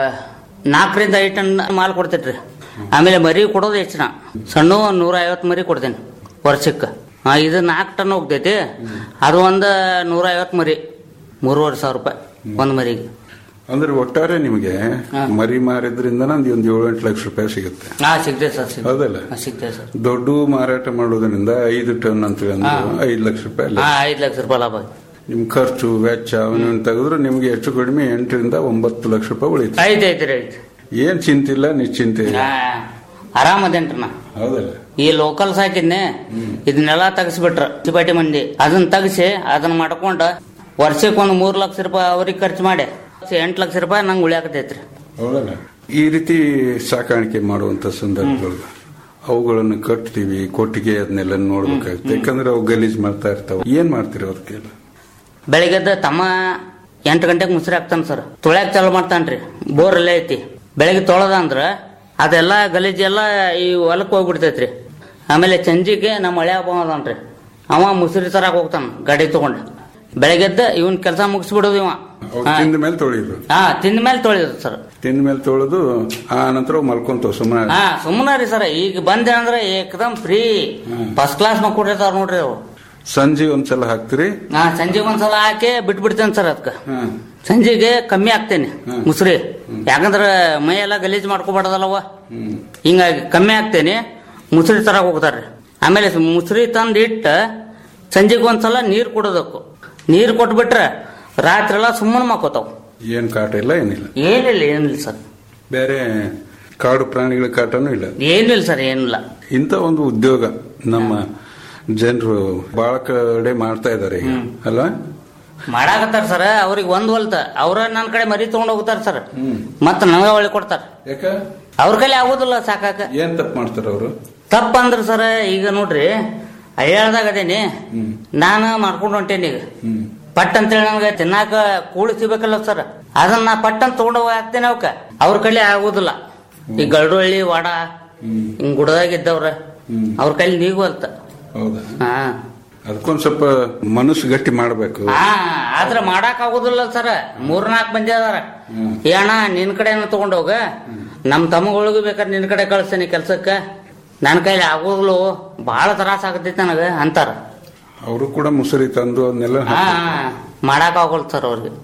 Speaker 8: ನಾಲ್ಕರಿಂದ ಐದು ಟನ್ ಮಾಲ್ ಕೊಡ್ತೈತ್ರಿ ಆಮೇಲೆ ಮರಿ ಕೊಡೋದು ಹೆಚ್ಚು ನಾ ಸಣ್ಣ ನೂರ ಐವತ್ತು ಮರಿ ಕೊಡ್ತೇನೆ ವರ್ಷಕ್ಕೆ ಹಾ ಇದು ನಾಲ್ಕು ಟನ್ ಹೋಗ್ತೈತಿ ಅದು ಒಂದು ನೂರ ಐವತ್ತು ಮರಿ ಮೂರುವರೆ ಸಾವಿರ ರೂಪಾಯಿ ಒಂದು ಮರಿಗೆ
Speaker 7: ಅಂದ್ರೆ ಒಟ್ಟಾರೆ ನಿಮಗೆ
Speaker 8: ಹಾ.
Speaker 7: ಮರಿ ಮಾರಿದ್ರಿಂದ ಒಂದು ಒಂದು ಏಳು ಎಂಟು ಲಕ್ಷ ರೂಪಾಯಿ ಸಿಗುತ್ತೆ
Speaker 8: ಹಾ ಸಿಗ್ತೈತೆ ಸರ್ ಸಿಗ್ತೈತೆ
Speaker 7: ಹೌದಲ್ಲ
Speaker 8: ಹಾ, ಸಿಗ್ತೈತೆ ಸರ್
Speaker 7: ದೊಡ್ಡ ಮಾರಾಟ ಮಾಡೋದ್ರಿಂದ ಐದು ಟನ್ ಅಂತ ಅಂದ್ರೆ ಐದು ಲಕ್ಷ ರೂಪಾಯಿ ಅಲ್ಲ
Speaker 8: ಹಾ ಐದು ಲಕ್ಷ ರೂಪಾಯಿ ಲಾಭ ಐತೆ.
Speaker 7: ನಿಮ್ ಖರ್ಚು ವೆಚ್ಚ ಅವನನ್ನು ತೆಗೆದ್ರೆ ನಿಮ್ಗೆ ಹೆಚ್ಚು ಕಡಿಮೆ ಎಂಟರಿಂದ ಒಂಬತ್ತು ಲಕ್ಷ ರೂಪಾಯಿ ಉಳಿತು
Speaker 8: ಐತೆ ಐತೆ ರೀ ಐತೆ
Speaker 7: ಏನ್ ಚಿಂತಿಲ್ಲ ನಿಶ್ಚಿಂತೆ ಇಲ್ಲ.
Speaker 8: ಹಾ ಆರಾಮದೇನ್ರಿ ನಾ
Speaker 7: ಹೌದಲ್ಲ
Speaker 8: ಈ ಲೋಕಲ್ ಸಾಕಿದ್ನೆ ಇದನ್ನೆಲ್ಲ ತೆಗಿಸ್ಬಿಟ್ರ ಚಿಪಾಟಿ ಮಂದಿ ಅದನ್ನ ತೆಗಿಸಿ ಅದನ್ನ ಮಾಡ್ಕೊಂಡ ವರ್ಷಕ್ಕೆ ಒಂದು ಮೂರ್ ಲಕ್ಷ ರೂಪಾಯಿ ಅವ್ರಿಗೆ ಖರ್ಚು ಮಾಡಿ ಎಂಟು ಲಕ್ಷ ರೂಪಾಯಿ ನಂಗೆ ಉಳಿಯಾಕತೈತ್ರಿ
Speaker 7: ಹೌದಲ್ಲ ಈ ರೀತಿ ಸಾಕಾಣಿಕೆ ಮಾಡುವಂತ ಸಂದರ್ಭಗಳು ಅವುಗಳನ್ನು ಕಟ್ತೀವಿ ಕೊಟ್ಟಿಗೆ ಅದನ್ನೆಲ್ಲ ನೋಡ್ಬೇಕಾಗುತ್ತೆ ಯಾಕಂದ್ರೆ ಅವು ಗಲೀಜ್ ಮಾಡ್ತಾ ಇರ್ತಾವ ಏನ್ ಮಾಡ್ತೀರಿ ಅವ್ರಿಗೆಲ್ಲ
Speaker 8: ಬೆಳಿಗ್ಗೆದ್ದ ತಮ್ಮ ಎಂಟು ಗಂಟೆಗೆ ಮುಸ್ರಿ ಹಾಕ್ತಾನ ಸರ್ ತೊಳ್ಯಾಕ ಚಾಲು ಮಾಡ್ತಾನ್ರಿ ಬೋರ್ ಅಲ್ಲೇ ಐತಿ ಬೆಳಿಗ್ಗೆ ತೊಳೆದ ಅಂದ್ರ ಅದೆಲ್ಲ ಗಲೀಜೆಲ್ಲ ಈ ಹೊಲಕ್ಕೆ ಹೋಗ್ಬಿಡ್ತೈತ್ರಿ ಆಮೇಲೆ ಸಂಜಿಗೆ ನಮ್ಮ ಹಳೆ ಹಬ್ಬ ಅದಾನ್ರಿ ಅವ ಮುಸ್ರಿ ತರಾಕ್ ಹೋಗ್ತಾನ ಗಾಡಿ ತಗೊಂಡ ಬೆಳಗ್ಗೆದ್ದ ಇವನ್ ಕೆಲಸ ಮುಗಿಸ್ಬಿಡೋದು ಇವ
Speaker 7: ಅವು
Speaker 8: ಹಾ.
Speaker 7: ತಿಂದ ಮೇಲೆ ತೊಳಿದ್ರು
Speaker 8: ಹಾ ತಿಂದ ಮೇಲೆ ತೊಳೆದ್ರು ಸರ್
Speaker 7: ತಿಂದ ಮೇಲೆ ತೊಳೆದು ಆ ನಂತರ ಅವು ಮಲ್ಕೊಂತಾವ ಸುಮ್ಮನೆ
Speaker 8: ಹಾ ಸುಮ್ಮನೆ ರೀ ಸರ್ ಈಗ ಬಂದೆ ಅಂದ್ರೆ ಏಕದಮ್ ಫ್ರೀ ಫಸ್ಟ್ ಕ್ಲಾಸ್ ಮಕ್ಕಳಿರ್ತಾರ ನೋಡ್ರಿ ಅವು
Speaker 7: ಸಂಜೆ ಒಂದ್ಸಲ ಹಾಕ್ತಿರಿ
Speaker 8: ಹಾ ಸಂಜೆ ಒಂದ್ಸಲ ಹಾಕಿ ಬಿಟ್ಬಿಡ್ತೇನೆ ಸರ್ ಅದಕ್ಕೆ
Speaker 7: ಹಾ.
Speaker 8: ಸಂಜೆಗೆ ಕಮ್ಮಿ ಹಾಕ್ತೇನೆ
Speaker 7: ಹ್ಮ್.
Speaker 8: ಮುಸ್ರಿ ಯಾಕಂದ್ರ ಮೈ ಎಲ್ಲ ಗಲೀಜ್ ಮಾಡ್ಕೋಬಾರ್ದಲ್ಲವ
Speaker 7: ಹ್ಮ್.
Speaker 8: ಹಿಂಗಾಗಿ ಕಮ್ಮಿ ಹಾಕ್ತೇನೆ ಮುಸ್ರಿ ತರಕ್ ಹೋಗ್ತಾರ್ರಿ ಆಮೇಲೆ ಸ- ಮುಸ್ರಿ ತಂದು ಇಟ್ಟ ಸಂಜೆಗೆ ಒಂದ್ಸಲ ನೀರ್ ಕೊಡೋದಕ್ಕು ನೀರ್ ಕೊಟ್ಬಿಟ್ರೆ ರಾತ್ರಿ ಎಲ್ಲ ಸುಮ್ಮನೆ ಮಕ್ಕೋತಾವ
Speaker 7: ಏನ್ ಕಾಟ ಇಲ್ಲ ಏನಿಲ್ಲ
Speaker 8: ಏನಿಲ್ಲ ಏನಿಲ್ಲ ಸರ್
Speaker 7: ಬೇರೆ ಕಾಡು ಪ್ರಾಣಿಗಳ ಕಾಟನೂ ಇಲ್ಲ
Speaker 8: ಏನಿಲ್ಲ ಸರ್ ಏನಿಲ್ಲ
Speaker 7: ಇಂಥ ಒಂದು ಉದ್ಯೋಗ ನಮ್ಮ ಜನರು ಬಹಳ ಕಡೆ ಮಾಡ್ತಾ ಇದ್ದಾರೆ ಈಗ ಅಲ್ಲ
Speaker 8: ಮಾಡಾಕತ್ತಾರ ಸರ್ ಅವ್ರಿಗೆ ಒಂದ್ ಹೊಲ್ತ ಅವ್ರ ನನ್ನ ಕಡೆ ಮರಿ ತಗೊಂಡ್ ಹೋಗ್ತಾರ ಸರ್ ಮತ್ತ ನನಗ ಒಳ್ಳೆ ಕೊಡ್ತಾರ
Speaker 7: ಯಾಕ
Speaker 8: ಅವ್ರ ಕೈಲಿ ಆಗೋದಿಲ್ಲ ಸಾಕಾಕ
Speaker 7: ಏನ್ ತಪ್ಪು ಮಾಡ್ತಾರ ಅವರು
Speaker 8: ತಪ್ಪ ಅಂದ್ರ ಸರ್ ಈಗ ನೋಡ್ರಿ ಹಳ್ಯಾಳ್ದಾಗ ಅದೇನಿ ನಾನು ಮಾಡ್ಕೊಂಡು ಹೊಂಟೇನಿ ಈಗ ಪಟ್ ಅಂತೇಳಿ ನನಗೆ ತಿನ್ನಾಕ ಕೂಳಿ ಸಿಗ್ಬೇಕಲ್ಲ ಸರ್ ಅದನ್ನ ನಾ ಪಟ್ ಅಂತ ತಗೊಂಡ್ ಹೋಗಿ ಹಾಕ್ತೇನೆ ಅವಕ್ಕ ಅವ್ರ ಕೈಲಿ ಆಗೋದಿಲ್ಲ ಈ ಗಲ್ಡೊಳ್ಳಿ ವಾಡ ಹಿಂಗ್ ಗುಡದಾಗ ಇದ್ದವ್ರ ಅವ್ರ ಕೈಲಿ ನೀಗುವಲ್ತ
Speaker 7: ಹೌದಾ
Speaker 8: ಹಾ
Speaker 7: ಅದಕ್ಕೊಂದ್ ಸ್ವಲ್ಪ ಮನಸ್ಸು ಗಟ್ಟಿ ಮಾಡ್ಬೇಕು
Speaker 8: ಹಾ ಆದ್ರ ಮಾಡಾಕ್ ಆಗುದಿಲ್ಲ ಸರ್ ಮೂರ್ ನಾಲ್ಕು ಮಂದಿ ಅದಾರ ಏ ಅಣ್ಣ ನಿನ್ ಕಡೆ ತಗೊಂಡ್ ಹೋಗ ನಮ್ ತಮ್ಮಗಳಿಗೂ ಬೇಕಾದ್ರೆ ನಿನ್ ಕಡೆ ಕಳಿಸ್ತೇನೆ ಕೆಲ್ಸಕ್ಕ ನನ್ನ ಕೈಲಿ ಆಗೋದಿಲ್ಲ ಬಹಳ ತ್ರಾಸ ಆಗತೈತಿ ನನಗ ಅಂತಾರ
Speaker 7: ಅವರು ಕೂಡ ಮುಸುರಿ ತಂದು ಅದನ್ನೆಲ್ಲ
Speaker 8: ಹಾ ಮಾಡಾಕ್ ಆಗೋಲ್ ಸರ್ ಅವ್ರಿಗೆ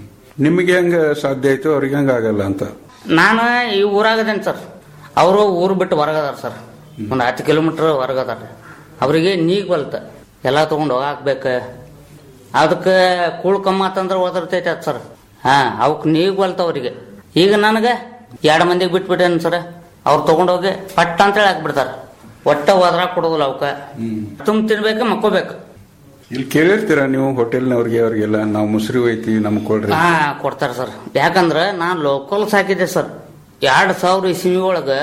Speaker 7: ನಿಮಗೆ ಹೆಂಗ ಸಾಧ್ಯ ಆಯ್ತು ಅವ್ರಿಗೆ ಹೆಂಗ ಆಗಲ್ಲ ಅಂತ
Speaker 8: ನಾನು ಈ ಊರಾಗದೇನೆ ಸರ್ ಅವರು ಊರು ಬಿಟ್ಟು ಹೊರಗದಾರ ಸರ್ ಒಂದು ಹತ್ತು ಕಿಲೋಮೀಟರ್ ಹೊರಗದಾರ ಅವರಿಗೆ ನೀಗ್ ಬಲ್ತ ಎಲ್ಲ ತಗೊಂಡು ಹೋಗಾಕ್ಬೇಕ ಅದಕ್ಕೆ ಕೂಳ್ ಕಮ್ಮ ಆತಂದ್ರೆ ಓದಿರ್ತೈತೆ ಅದು ಸರ್ ಹಾ ಅವಕ್ ನೀಗ್ ಬಲ್ತ ಅವ್ರಿಗೆ ಈಗ ನನಗೆ ಎರಡು ಮಂದಿಗೆ ಬಿಟ್ಬಿಟ್ಟೇನು ಸರ್ ಅವ್ರು ತಗೊಂಡೋಗಿ ಪಟ್ಟ ಅಂತೇಳಿ ಹಾಕ್ಬಿಡ್ತಾರ ಒಟ್ಟ ಹೋದ್ರಾಗ ಕೊಡೋದಿಲ್ಲ ಅವಕ್ಕ ತುಂಬ ತಿನ್ಬೇಕು ಮಕ್ಕೋಬೇಕು
Speaker 7: ಇಲ್ಲಿ ಕೇಳಿರ್ತೀರಾ ನೀವು ಹೋಟೆಲ್ನವ್ರಿಗೆ ಅವ್ರಿಗೆಲ್ಲ ನಾವು ಮುಸುರಿ ಹೋಯ್ತೀವಿ ನಮ್ಗೆ ಕೊಡ್ರಿ
Speaker 8: ಹಾ ಕೊಡ್ತಾರ ಸರ್ ಯಾಕಂದ್ರ ನಾನ್ ಲೋಕಲ್ ಸಾಕಿದ್ದೆ ಸರ್ ಎರಡ್ ಸಾವಿರ ಇಸ್ವಿ ಒಳಗ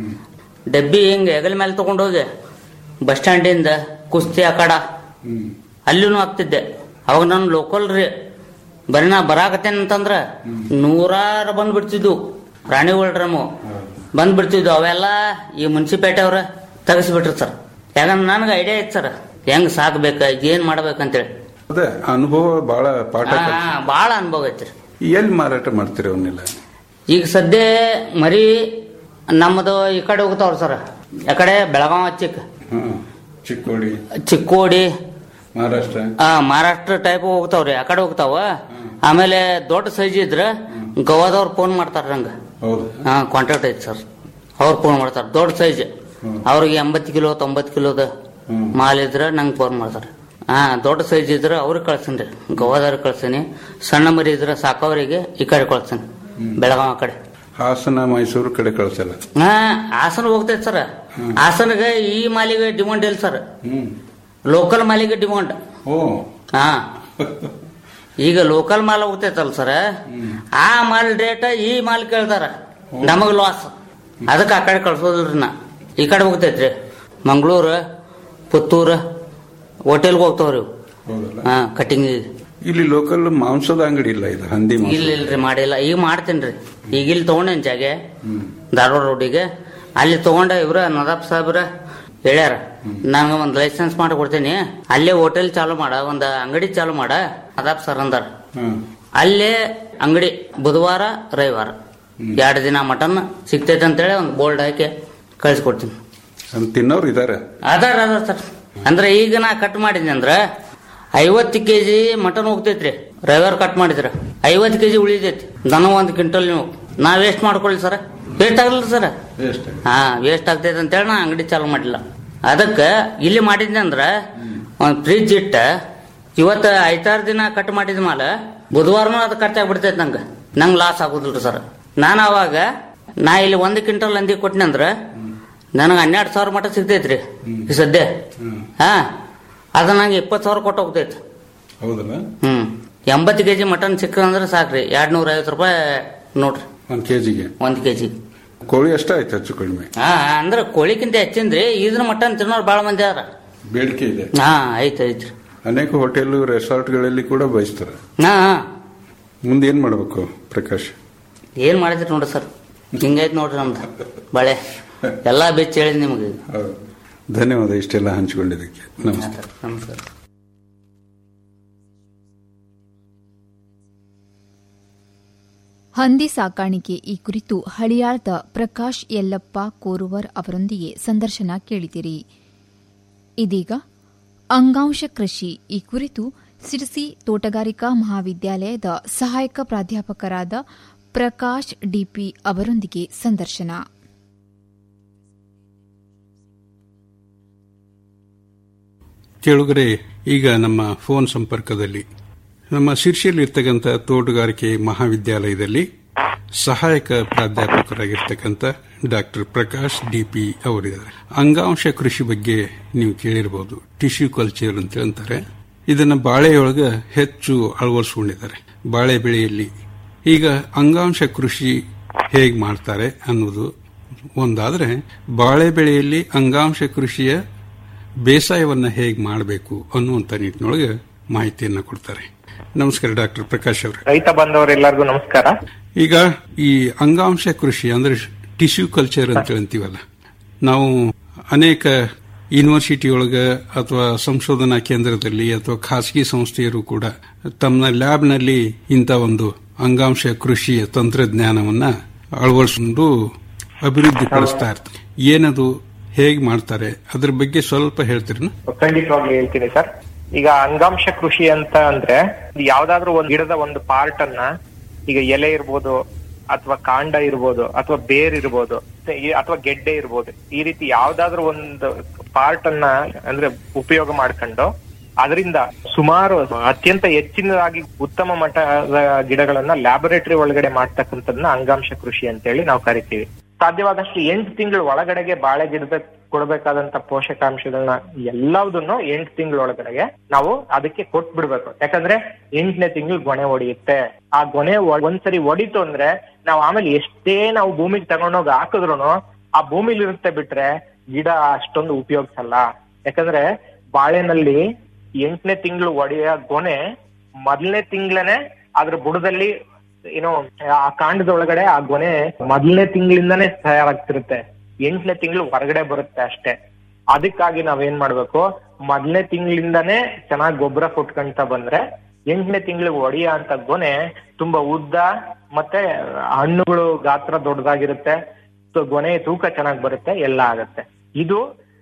Speaker 8: ಡಬ್ಬಿ ಹಿಂಗ ಹೆಗಲ ಮೇಲೆ ತಗೊಂಡೋಗಿ ಬಸ್ ಸ್ಟ್ಯಾಂಡಿಂದ ಕುಸ್ತಿ ಅಖಾಡ ಅಲ್ಲಿನೂ ಹಾಕ್ತಿದ್ದೆ ಅವಾಗ ನಾನು ಲೋಕಲ್ ರೀ ಬರೀ ನಾ ಬರಾಕತ್ತೇನೆ ಅಂತಂದ್ರ ನೂರಾರು ಬಂದ್ಬಿಡ್ತಿದ್ವು ಪ್ರಾಣಿಗಳ ಡ್ರಮ್ಮು ಬಂದ್ಬಿಡ್ತಿದ್ವು ಅವೆಲ್ಲ ಈ ಮುನ್ಸಿಪೇಟೆ ಅವ್ರ ತೆಗಿಸ್ಬಿಟ್ರು ಸರ್ ಯಾಕಂದ್ರೆ ನನಗೆ ಐಡಿಯಾ ಇತ್ತು ಸರ್ ಹೆಂಗ್ ಸಾಕ್ಬೇಕ ಏನ್ ಮಾಡ್ಬೇಕಂತೇಳಿ
Speaker 7: ಅದೇ ಅನುಭವ ಬಹಳ ಪಾಠ
Speaker 8: ಹಾ
Speaker 7: ಕಲ್ಸಿ-
Speaker 8: ಭಾಳ ಅನುಭವ ಐತ್ರಿ
Speaker 7: ಎಲ್ಲಿ ಮಾರಾಟ ಮಾಡ್ತೀರಿ ಅವನ್ನೆಲ್ಲ
Speaker 8: ಈಗ ಸದ್ಯ ಮರಿ ನಮ್ಮದು ಈ ಕಡೆ ಹೋಗ್ತಾವ್ರ ಸರ್ ಯಾಕಡೆ ಬೆಳಗಾವ ಚಿಕ್ಕ
Speaker 7: ಹ್ಮ್ ಚಿಕ್ಕೋಡಿ
Speaker 8: ಚಿಕ್ಕೋಡಿ
Speaker 7: ಮಹಾರಾಷ್ಟ್ರ
Speaker 8: ಆ ಮಹಾರಾಷ್ಟ್ರ ಟೈಪ್ ಹೋಗ್ತಾವ್ರಿ ಆ ಕಡೆ ಹೋಗ್ತಾವ ಆಮೇಲೆ ದೊಡ್ಡ ಸೈಜ್ ಇದ್ರ ಗೋವಾದವ್ರು ಫೋನ್ ಮಾಡ್ತಾರ ನಂಗೆ
Speaker 7: ಹೌದು
Speaker 8: ಹಾ ಕಾಂಟ್ಯಾಕ್ಟ್ ಐತಿ ಸರ್ ಅವ್ರು ಫೋನ್ ಮಾಡ್ತಾರ ದೊಡ್ಡ ಸೈಜ್ ಅವ್ರಿಗೆ ಎಂಬತ್ತು ಕಿಲೋ ತೊಂಬತ್ತು ಕಿಲೋದ ಮಾಲ್ ಇದ್ರ ನಂಗೆ ಫೋನ್ ಮಾಡ್ತಾರೆ ಹಾ ದೊಡ್ಡ ಸೈಜ್ ಇದ್ರ ಅವ್ರಿಗೆ ಕಳ್ಸೀನಿ ಗೋವಾದವ್ರಿಗೆ ಕಳ್ಸೀನಿ ಸಣ್ಣ ಮರಿ ಇದ್ರ ಸಾಕವರಿಗೆ ಈ ಕಡೆ ಕಳ್ಸೀನಿ ಬೆಳಗಾವ ಕಡೆ
Speaker 7: ಹಾಸನ ಮೈಸೂರು ಕಡೆ ಕಳ್ಸಲ್ಲ
Speaker 8: ಹಾ ಹಾಸನ ಹೋಗ್ತೈತೆ ಸರ್ ಹಾಸನಗೆ ಈ ಮಾಲಿಗೆ ಡಿಮಾಂಡ್ ಇಲ್ಲ ಸರ್
Speaker 7: ಹ್ಮ್
Speaker 8: ಲೋಕಲ್ ಮಾಲಿಗೆ ಡಿಮಾಂಡ್
Speaker 7: ಓ
Speaker 8: ಹಾ ಈಗ ಲೋಕಲ್ ಮಾಲ್ ಹೋಗ್ತೈತಲ್ಲ ಸರ್ ಆ ಮಾಲ್ ರೇಟ್ ಈ ಮಾಲ್ ಕೇಳ್ತಾರ ನಮಗ್ ಲಾಸ್ ಅದಕ್ಕೆ ಆ ಕಡೆ ಕಳ್ಸೋದಿಲ್ರಿ ನಾ ಈ ಕಡೆ ಹೋಗ್ತೈತ್ರಿ ಮಂಗಳೂರು ಪುತ್ತೂರು ಹೋಟೆಲ್ಗೆ ಹೋಗ್ತಾವ್ರಿ ಇವು.
Speaker 7: ಹೌದಲ್ಲ
Speaker 8: ಹಾ ಕಟಿಂಗ್
Speaker 7: ಇಲ್ಲಿ ಲೋಕಲ್ ಮಾಂಸದ ಅಂಗಡಿ ಇಲ್ಲ ಇದು ಹಂದಿ ಮಾಂಸ
Speaker 8: ಇಲ್ಲ ಇಲ್ರಿ ಮಾಡಿಲ್ಲ ಈಗ ಮಾಡ್ತೇನ್ರಿ ಈಗ ಇಲ್ಲಿ ತಗೊಂಡೇನ್ ಜಾಗೆ ಧಾರವಾಡ ರೋಡಿಗೆ ಅಲ್ಲಿ ತಗೊಂಡ ಇವ್ರ ನದಾಬ್ ಸಾಹೇಬ್ರ ಹೇಳ್ಯಾರ ನಂಗೆ ಒಂದು ಲೈಸೆನ್ಸ್ ಮಾಡಿ ಕೊಡ್ತೀನಿ ಅಲ್ಲೇ ಹೋಟೆಲ್ ಚಾಲು ಮಾಡ ಒಂದು ಅಂಗಡಿ ಚಾಲು ಮಾಡ ನದಾಬ್ ಸರ್ ಅಂದಾರ
Speaker 7: ಹ್ಮ್.
Speaker 8: ಅಲ್ಲೇ ಅಂಗಡಿ ಬುಧವಾರ ರವಿವಾರ ಎರಡು ದಿನ ಮಟನ್ ಸಿಗ್ತೈತೆ ಅಂತೇಳಿ ಒಂದು ಬೋಲ್ಡ್ ಹಾಕಿ ಕಳಿಸ್ಕೊಡ್ತೀನಿ
Speaker 7: ಅಲ್ಲಿ ತಿನ್ನೋರು ಇದಾರೆ
Speaker 8: ಅದಾರ ಅದಾರ ಸರ್ ಅಂದ್ರೆ ಈಗ ನಾ ಕಟ್ ಮಾಡಿದ್ನಿ ಅಂದ್ರ ಐವತ್ತು ಕೆಜಿ ಮಟನ್ ಹೋಗ್ತೈತ್ರಿ ರವಿವಾರ ಕಟ್ ಮಾಡಿದ್ರ ಐವತ್ತು ಕೆಜಿ ಉಳಿತೈತಿ ದನ ಒಂದು ಕ್ವಿಂಟಲ್ ನೀವು ನಾ ವೇಸ್ಟ್ ಮಾಡ್ಕೊಳ್ಳಿ ಸರ್ ವೇಸ್ಟ್ ಆಗಲ್ಲ ಸರ್
Speaker 7: ಎಷ್ಟು
Speaker 8: ಹಾ ವೇಸ್ಟ್ ಆಗ್ತೈತೆ ಅಂತೇಳಿ ನಾ ಅಂಗಡಿ ಚಾಲು ಮಾಡಿಲ್ಲ ಅದಕ್ಕೆ ಇಲ್ಲಿ ಮಾಡಿದ್ನಿ ಅಂದ್ರ ಒಂದು ಫ್ರಿಜ್ ಇಟ್ಟ ಇವತ್ತು ಐದಾರು ದಿನ ಕಟ್ ಮಾಡಿದ ಮೇಲೆ ಬುಧವಾರನೂ ಅದು ಖರ್ಚಾಗ್ಬಿಡ್ತೈತೆ ನಂಗೆ ನಂಗೆ ಲಾಸ್ ಆಗೋದಿಲ್ರಿ ಸರ್ ನಾನು ಅವಾಗ ನಾ ಇಲ್ಲಿ ಒಂದು ಕ್ವಿಂಟಲ್ ಅಂದಿ ಕೊಟ್ಟಿನಿ ಅಂದ್ರ ನನಗೆ ಹನ್ನೆರಡು ಸಾವಿರ ಮಟ್ಟ ಸಿಗ್ತೈತ್ರಿ ಈ ಸದ್ಯ ಹಾ ಅದು ನಂಗೆ ಇಪ್ಪತ್ತು ಸಾವಿರ ಕೊಟ್ಟು ಹೋಗ್ತೈತಿ
Speaker 7: ಹೌದಲ್ಲ
Speaker 8: ಹ್ಮ್ ಎಂಬತ್ತು ಕೆಜಿ ಮಟನ್ ಸಿಕ್ಕಂದ್ರೆ ಸಾಕ್ರಿ ಎರಡ್ ನೂರ ಐವತ್ತು ರೂಪಾಯಿ ನೋಡ್ರಿ
Speaker 7: ಒಂದ್ ಕೆಜಿಗೆ
Speaker 8: ಒಂದ್ ಕೆಜಿ
Speaker 7: ಕೋಳಿ ಅಷ್ಟಾಯ್ತು ಹೆಚ್ಚು ಕಡಿಮೆ
Speaker 8: ಹಾ ಅಂದ್ರೆ ಕೋಳಿಕ್ಕಿಂತ ಹೆಚ್ಚಿಂದ್ರಿ ಇದ್ರ ಮಟನ್ ತಿನ್ನೋರು ಬಾಳ ಮಂದಿ ಅದಾರ
Speaker 7: ಬೇಡಿಕೆ ಇದೆ
Speaker 8: ಹಾ ಐತ್ ಐತ್ರಿ
Speaker 7: ಅನೇಕ ಹೋಟೆಲ್ ರೆಸಾರ್ಟ್ಗಳಲ್ಲಿ ಕೂಡ ಬಯಸ್ತಾರೆ
Speaker 8: ಹಾ ಹಾ.
Speaker 7: ಮುಂದೆ ಏನ್ ಮಾಡ್ಬೇಕು ಪ್ರಕಾಶ್
Speaker 8: ಏನ್ ಮಾಡಿದ್ರಿ ನೋಡ್ರಿ ಸರ್ ಹಿಂಗೈತ್ ನೋಡ್ರಿ ನಮ್ದು ಬಳೆ ಎಲ್ಲಾ ಬೆಚ್ಚ ಹೇಳಿದ್ ನಿಮಗೆ
Speaker 7: ಹೌದು. ಧನ್ಯವಾದ ಇಷ್ಟೆಲ್ಲ ಹಂಚಿಕೊಂಡಿದ್ದಕ್ಕೆ ನಮಸ್ಕಾರ
Speaker 8: ನಮಸ್ಕಾರ
Speaker 1: ಹಂದಿ ಸಾಕಾಣಿಕೆ ಈ ಕುರಿತು ಹಳಿಯಾಳದ ಪ್ರಕಾಶ್ ಯಲ್ಲಪ್ಪ ಕೋರುವರ್ ಅವರೊಂದಿಗೆ ಸಂದರ್ಶನ ಕೇಳಿದಿರಿ ಇದೀಗ ಅಂಗಾಂಶ ಕೃಷಿ ಈ ಕುರಿತು ಸಿರಸಿ ತೋಟಗಾರಿಕಾ ಮಹಾವಿದ್ಯಾಲಯದ ಸಹಾಯಕ ಪ್ರಾಧ್ಯಾಪಕರಾದ ಪ್ರಕಾಶ್ ಡಿಪಿ ಅವರೊಂದಿಗೆ ಸಂದರ್ಶನ
Speaker 7: ಕೇಳುಗರೆ ಈಗ ನಮ್ಮ ಫೋನ್ ಸಂಪರ್ಕದಲ್ಲಿ ನಮ್ಮ ಶಿರ್ಷಿಯಲ್ಲಿರ್ತಕ್ಕಂಥ ತೋಟಗಾರಿಕೆ ಮಹಾವಿದ್ಯಾಲಯದಲ್ಲಿ ಸಹಾಯಕ ಪ್ರಾಧ್ಯಾಪಕರಾಗಿರ್ತಕ್ಕಂಥ ಡಾಕ್ಟರ್ ಪ್ರಕಾಶ್ ಡಿಪಿ ಅವರಿದ್ದಾರೆ ಅಂಗಾಂಶ ಕೃಷಿ ಬಗ್ಗೆ ನೀವು ಕೇಳಿರಬಹುದು ಟಿಶ್ಯೂ ಕಲ್ಚರ್ ಅಂತ ಅಂತಾರೆ ಇದನ್ನ ಬಾಳೆಯೊಳಗ ಹೆಚ್ಚು ಅಳವಡಿಸಿಕೊಂಡಿದ್ದಾರೆ ಬಾಳೆ ಬೆಳೆಯಲ್ಲಿ ಈಗ ಅಂಗಾಂಶ ಕೃಷಿ ಹೇಗೆ ಮಾಡ್ತಾರೆ ಅನ್ನೋದು ಒಂದಾದ್ರೆ ಬಾಳೆ ಬೆಳೆಯಲ್ಲಿ ಅಂಗಾಂಶ ಕೃಷಿಯ ಬೇಸಾಯವನ್ನ ಹೇಗೆ ಮಾಡಬೇಕು ಅನ್ನುವಂತ ನಿಟ್ಟಿನೊಳಗೆ ಮಾಹಿತಿಯನ್ನ ಕೊಡ್ತಾರೆ ನಮಸ್ಕಾರ ಡಾಕ್ಟರ್ ಪ್ರಕಾಶ್ ಅವರೇ
Speaker 9: ರೈತ ಬಂದವರೆಲ್ಲರಿಗೂ ನಮಸ್ಕಾರ
Speaker 7: ಈಗ ಈ ಅಂಗಾಂಶ ಕೃಷಿ ಅಂದ್ರೆ ಟಿಶ್ಯೂ ಕಲ್ಚರ್ ಅಂತ ಅಂತೀವಲ್ಲ ನಾವು ಅನೇಕ ಯೂನಿವರ್ಸಿಟಿ ಒಳಗ ಅಥವಾ ಸಂಶೋಧನಾ ಕೇಂದ್ರದಲ್ಲಿ ಅಥವಾ ಖಾಸಗಿ ಸಂಸ್ಥೆಯರು ಕೂಡ ತಮ್ಮ ಲ್ಯಾಬ್ನಲ್ಲಿ ಇಂಥ ಒಂದು ಅಂಗಾಂಶ ಕೃಷಿಯ ತಂತ್ರಜ್ಞಾನವನ್ನ ಅಳವಡಿಸಿಕೊಂಡು ಅಭಿವೃದ್ಧಿಪಡಿಸ್ತಾ ಇರ್ತಾರೆ ಏನದು ಹೇಗೆ ಮಾಡ್ತಾರೆ ಅದ್ರ ಬಗ್ಗೆ ಸ್ವಲ್ಪ ಹೇಳ್ತೀರಿ
Speaker 9: ಖಂಡಿತವಾಗ್ಲೂ ಹೇಳ್ತೀನಿ ಸರ್ ಈಗ ಅಂಗಾಂಶ ಕೃಷಿ ಅಂತ ಅಂದ್ರೆ ಇದು ಯಾವ್ದಾದ್ರು ಒಂದು ಗಿಡದ ಒಂದು ಪಾರ್ಟ್ ಅನ್ನ ಈಗ ಎಲೆ ಇರ್ಬೋದು ಅಥವಾ ಕಾಂಡ ಇರ್ಬೋದು ಅಥವಾ ಬೇರ್ ಇರ್ಬೋದು ಈ- ಅಥವಾ ಗೆಡ್ಡೆ ಇರ್ಬೋದು ಈ ರೀತಿ ಯಾವ್ದಾದ್ರು ಒಂದು ಪಾರ್ಟ್ ಅನ್ನ ಅಂದ್ರೆ ಉಪಯೋಗ ಮಾಡ್ಕೊಂಡು ಅದರಿಂದ ಸುಮಾರು ಅತ್ಯಂತ ಹೆಚ್ಚಿನದಾಗಿ ಉತ್ತಮ ಮಟ್ಟದ ಗಿಡಗಳನ್ನ ಲ್ಯಾಬೊರೇಟರಿ ಒಳಗಡೆ ಮಾಡ್ತಕ್ಕಂಥದ್ದನ್ನ ಅಂಗಾಂಶ ಕೃಷಿ ಅಂತೇಳಿ ನಾವು ಕರಿತೀವಿ ಸಾಧ್ಯವಾದಷ್ಟು ಎಂಟು ತಿಂಗಳ ಒಳಗಡೆಗೆ ಬಾಳೆ ಗಿಡದ ಕೊಡ್ಬೇಕಾದಂತ ಪೋಷಕಾಂಶಗಳನ್ನ ಎಲ್ಲದನ್ನು ಎಂಟು ತಿಂಗಳ ಒಳಗಡೆಗೆ ನಾವು ಅದಕ್ಕೆ ಕೊಟ್ಬಿಡ್ಬೇಕು ಯಾಕಂದ್ರೆ ಎಂಟನೇ ತಿಂಗಳು ಗೊನೆ ಹೊಡೆಯುತ್ತೆ ಆ ಗೊನೆ ಒ- ಒಂದ್ಸರಿ ಹೊಡಿತು ಅಂದ್ರೆ ನಾವು ಆಮೇಲೆ ಎಷ್ಟೇ ನಾವು ಭೂಮಿಗೆ ತಗೊಂಡೋಗಿ ಹಾಕಿದ್ರು ಆ ಭೂಮಿಲಿ ಇರುತ್ತೆ ಬಿಟ್ರೆ ಗಿಡ ಅಷ್ಟೊಂದು ಉಪಯೋಗಿಸಲ್ಲ ಯಾಕಂದ್ರೆ ಬಾಳೆನಲ್ಲಿ ಎಂಟನೇ ತಿಂಗಳು ಒಡೆಯ ಗೊನೆ ಮೊದಲನೇ ತಿಂಗಳನೆ ಅದ್ರ ಬುಡದಲ್ಲಿ ಏನೋ ಆ ಕಾಂಡದ ಒಳಗಡೆ ಆ ಗೊನೆ ಮೊದಲನೇ ತಿಂಗಳಿಂದಾನೇ ತಯಾರಾಗ್ತಿರುತ್ತೆ ಎಂಟನೇ ತಿಂಗಳು ಹೊರಗಡೆ ಬರುತ್ತೆ ಅಷ್ಟೇ ಅದಕ್ಕಾಗಿ ನಾವೇನ್ ಮಾಡ್ಬೇಕು ಮೊದಲನೇ ತಿಂಗಳಿಂದಾನೇ ಚೆನ್ನಾಗಿ ಗೊಬ್ಬರ ಕೊಟ್ಕೊಂತ ಬಂದ್ರೆ ಎಂಟನೇ ತಿಂಗಳಿಗೆ ಒಡೆಯ ಅಂತ ಗೊನೆ ತುಂಬಾ ಉದ್ದ ಮತ್ತೆ ಹಣ್ಣುಗಳು ಗಾತ್ರ ದೊಡ್ಡದಾಗಿರುತ್ತೆ ಸೊ ಗೊನೆ ತೂಕ ಚೆನ್ನಾಗಿ ಬರುತ್ತೆ ಎಲ್ಲ ಆಗತ್ತೆ ಇದು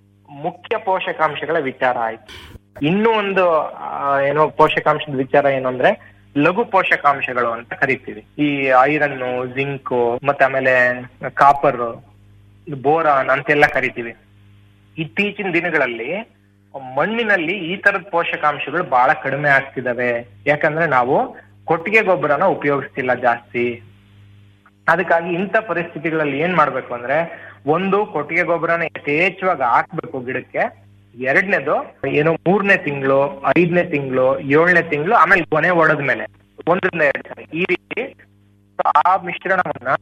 Speaker 9: ಮುಖ್ಯ ಪೋಷಕಾಂಶಗಳ ವಿಚಾರ ಆಯ್ತು ಇನ್ನೂ ಒಂದು ಆ, ಏನೋ ಪೋಷಕಾಂಶದ ವಿಚಾರ ಏನು ಅಂದ್ರೆ ಲಘು ಪೋಷಕಾಂಶಗಳು ಅಂತ ಕರಿತೀವಿ ಈ ಐರನ್ ಜಿಂಕು ಮತ್ತೆ ಆಮೇಲೆ ಕಾಪರ್ ಬೋರಾನ್ ಅಂತೆಲ್ಲ ಕರಿತೀವಿ ಇತ್ತೀಚಿನ ದಿನಗಳಲ್ಲಿ ಮಣ್ಣಿನಲ್ಲಿ ಈ ತರದ ಪೋಷಕಾಂಶಗಳು ಬಹಳ ಕಡಿಮೆ ಆಗ್ತಿದಾವೆ ಯಾಕಂದ್ರೆ ನಾವು ಕೊಟ್ಟಿಗೆ ಗೊಬ್ಬರನ ಉಪಯೋಗಿಸ್ತಿಲ್ಲ ಜಾಸ್ತಿ ಅದಕ್ಕಾಗಿ ಇಂಥ ಪರಿಸ್ಥಿತಿಗಳಲ್ಲಿ ಏನ್ ಮಾಡ್ಬೇಕು ಅಂದ್ರೆ ಒಂದು ಕೊಟ್ಟಿಗೆ ಗೊಬ್ಬರನ ಯಥೇಚ್ಛವಾಗಿ ಹಾಕ್ಬೇಕು ಗಿಡಕ್ಕೆ ಎರಡನೇದು ಏನು ಮೂರನೇ ತಿಂಗಳು ಐದನೇ ತಿಂಗಳು ಏಳನೇ ತಿಂಗಳು ಆಮೇಲೆ ಕೊನೆ ಒಡೆದ್ಮೇಲೆ ಒಂದರಿಂದ ಎರಡು ಸರಿ ಈ ರೀತಿ ಆ ಮಿಶ್ರಣವನ್ನ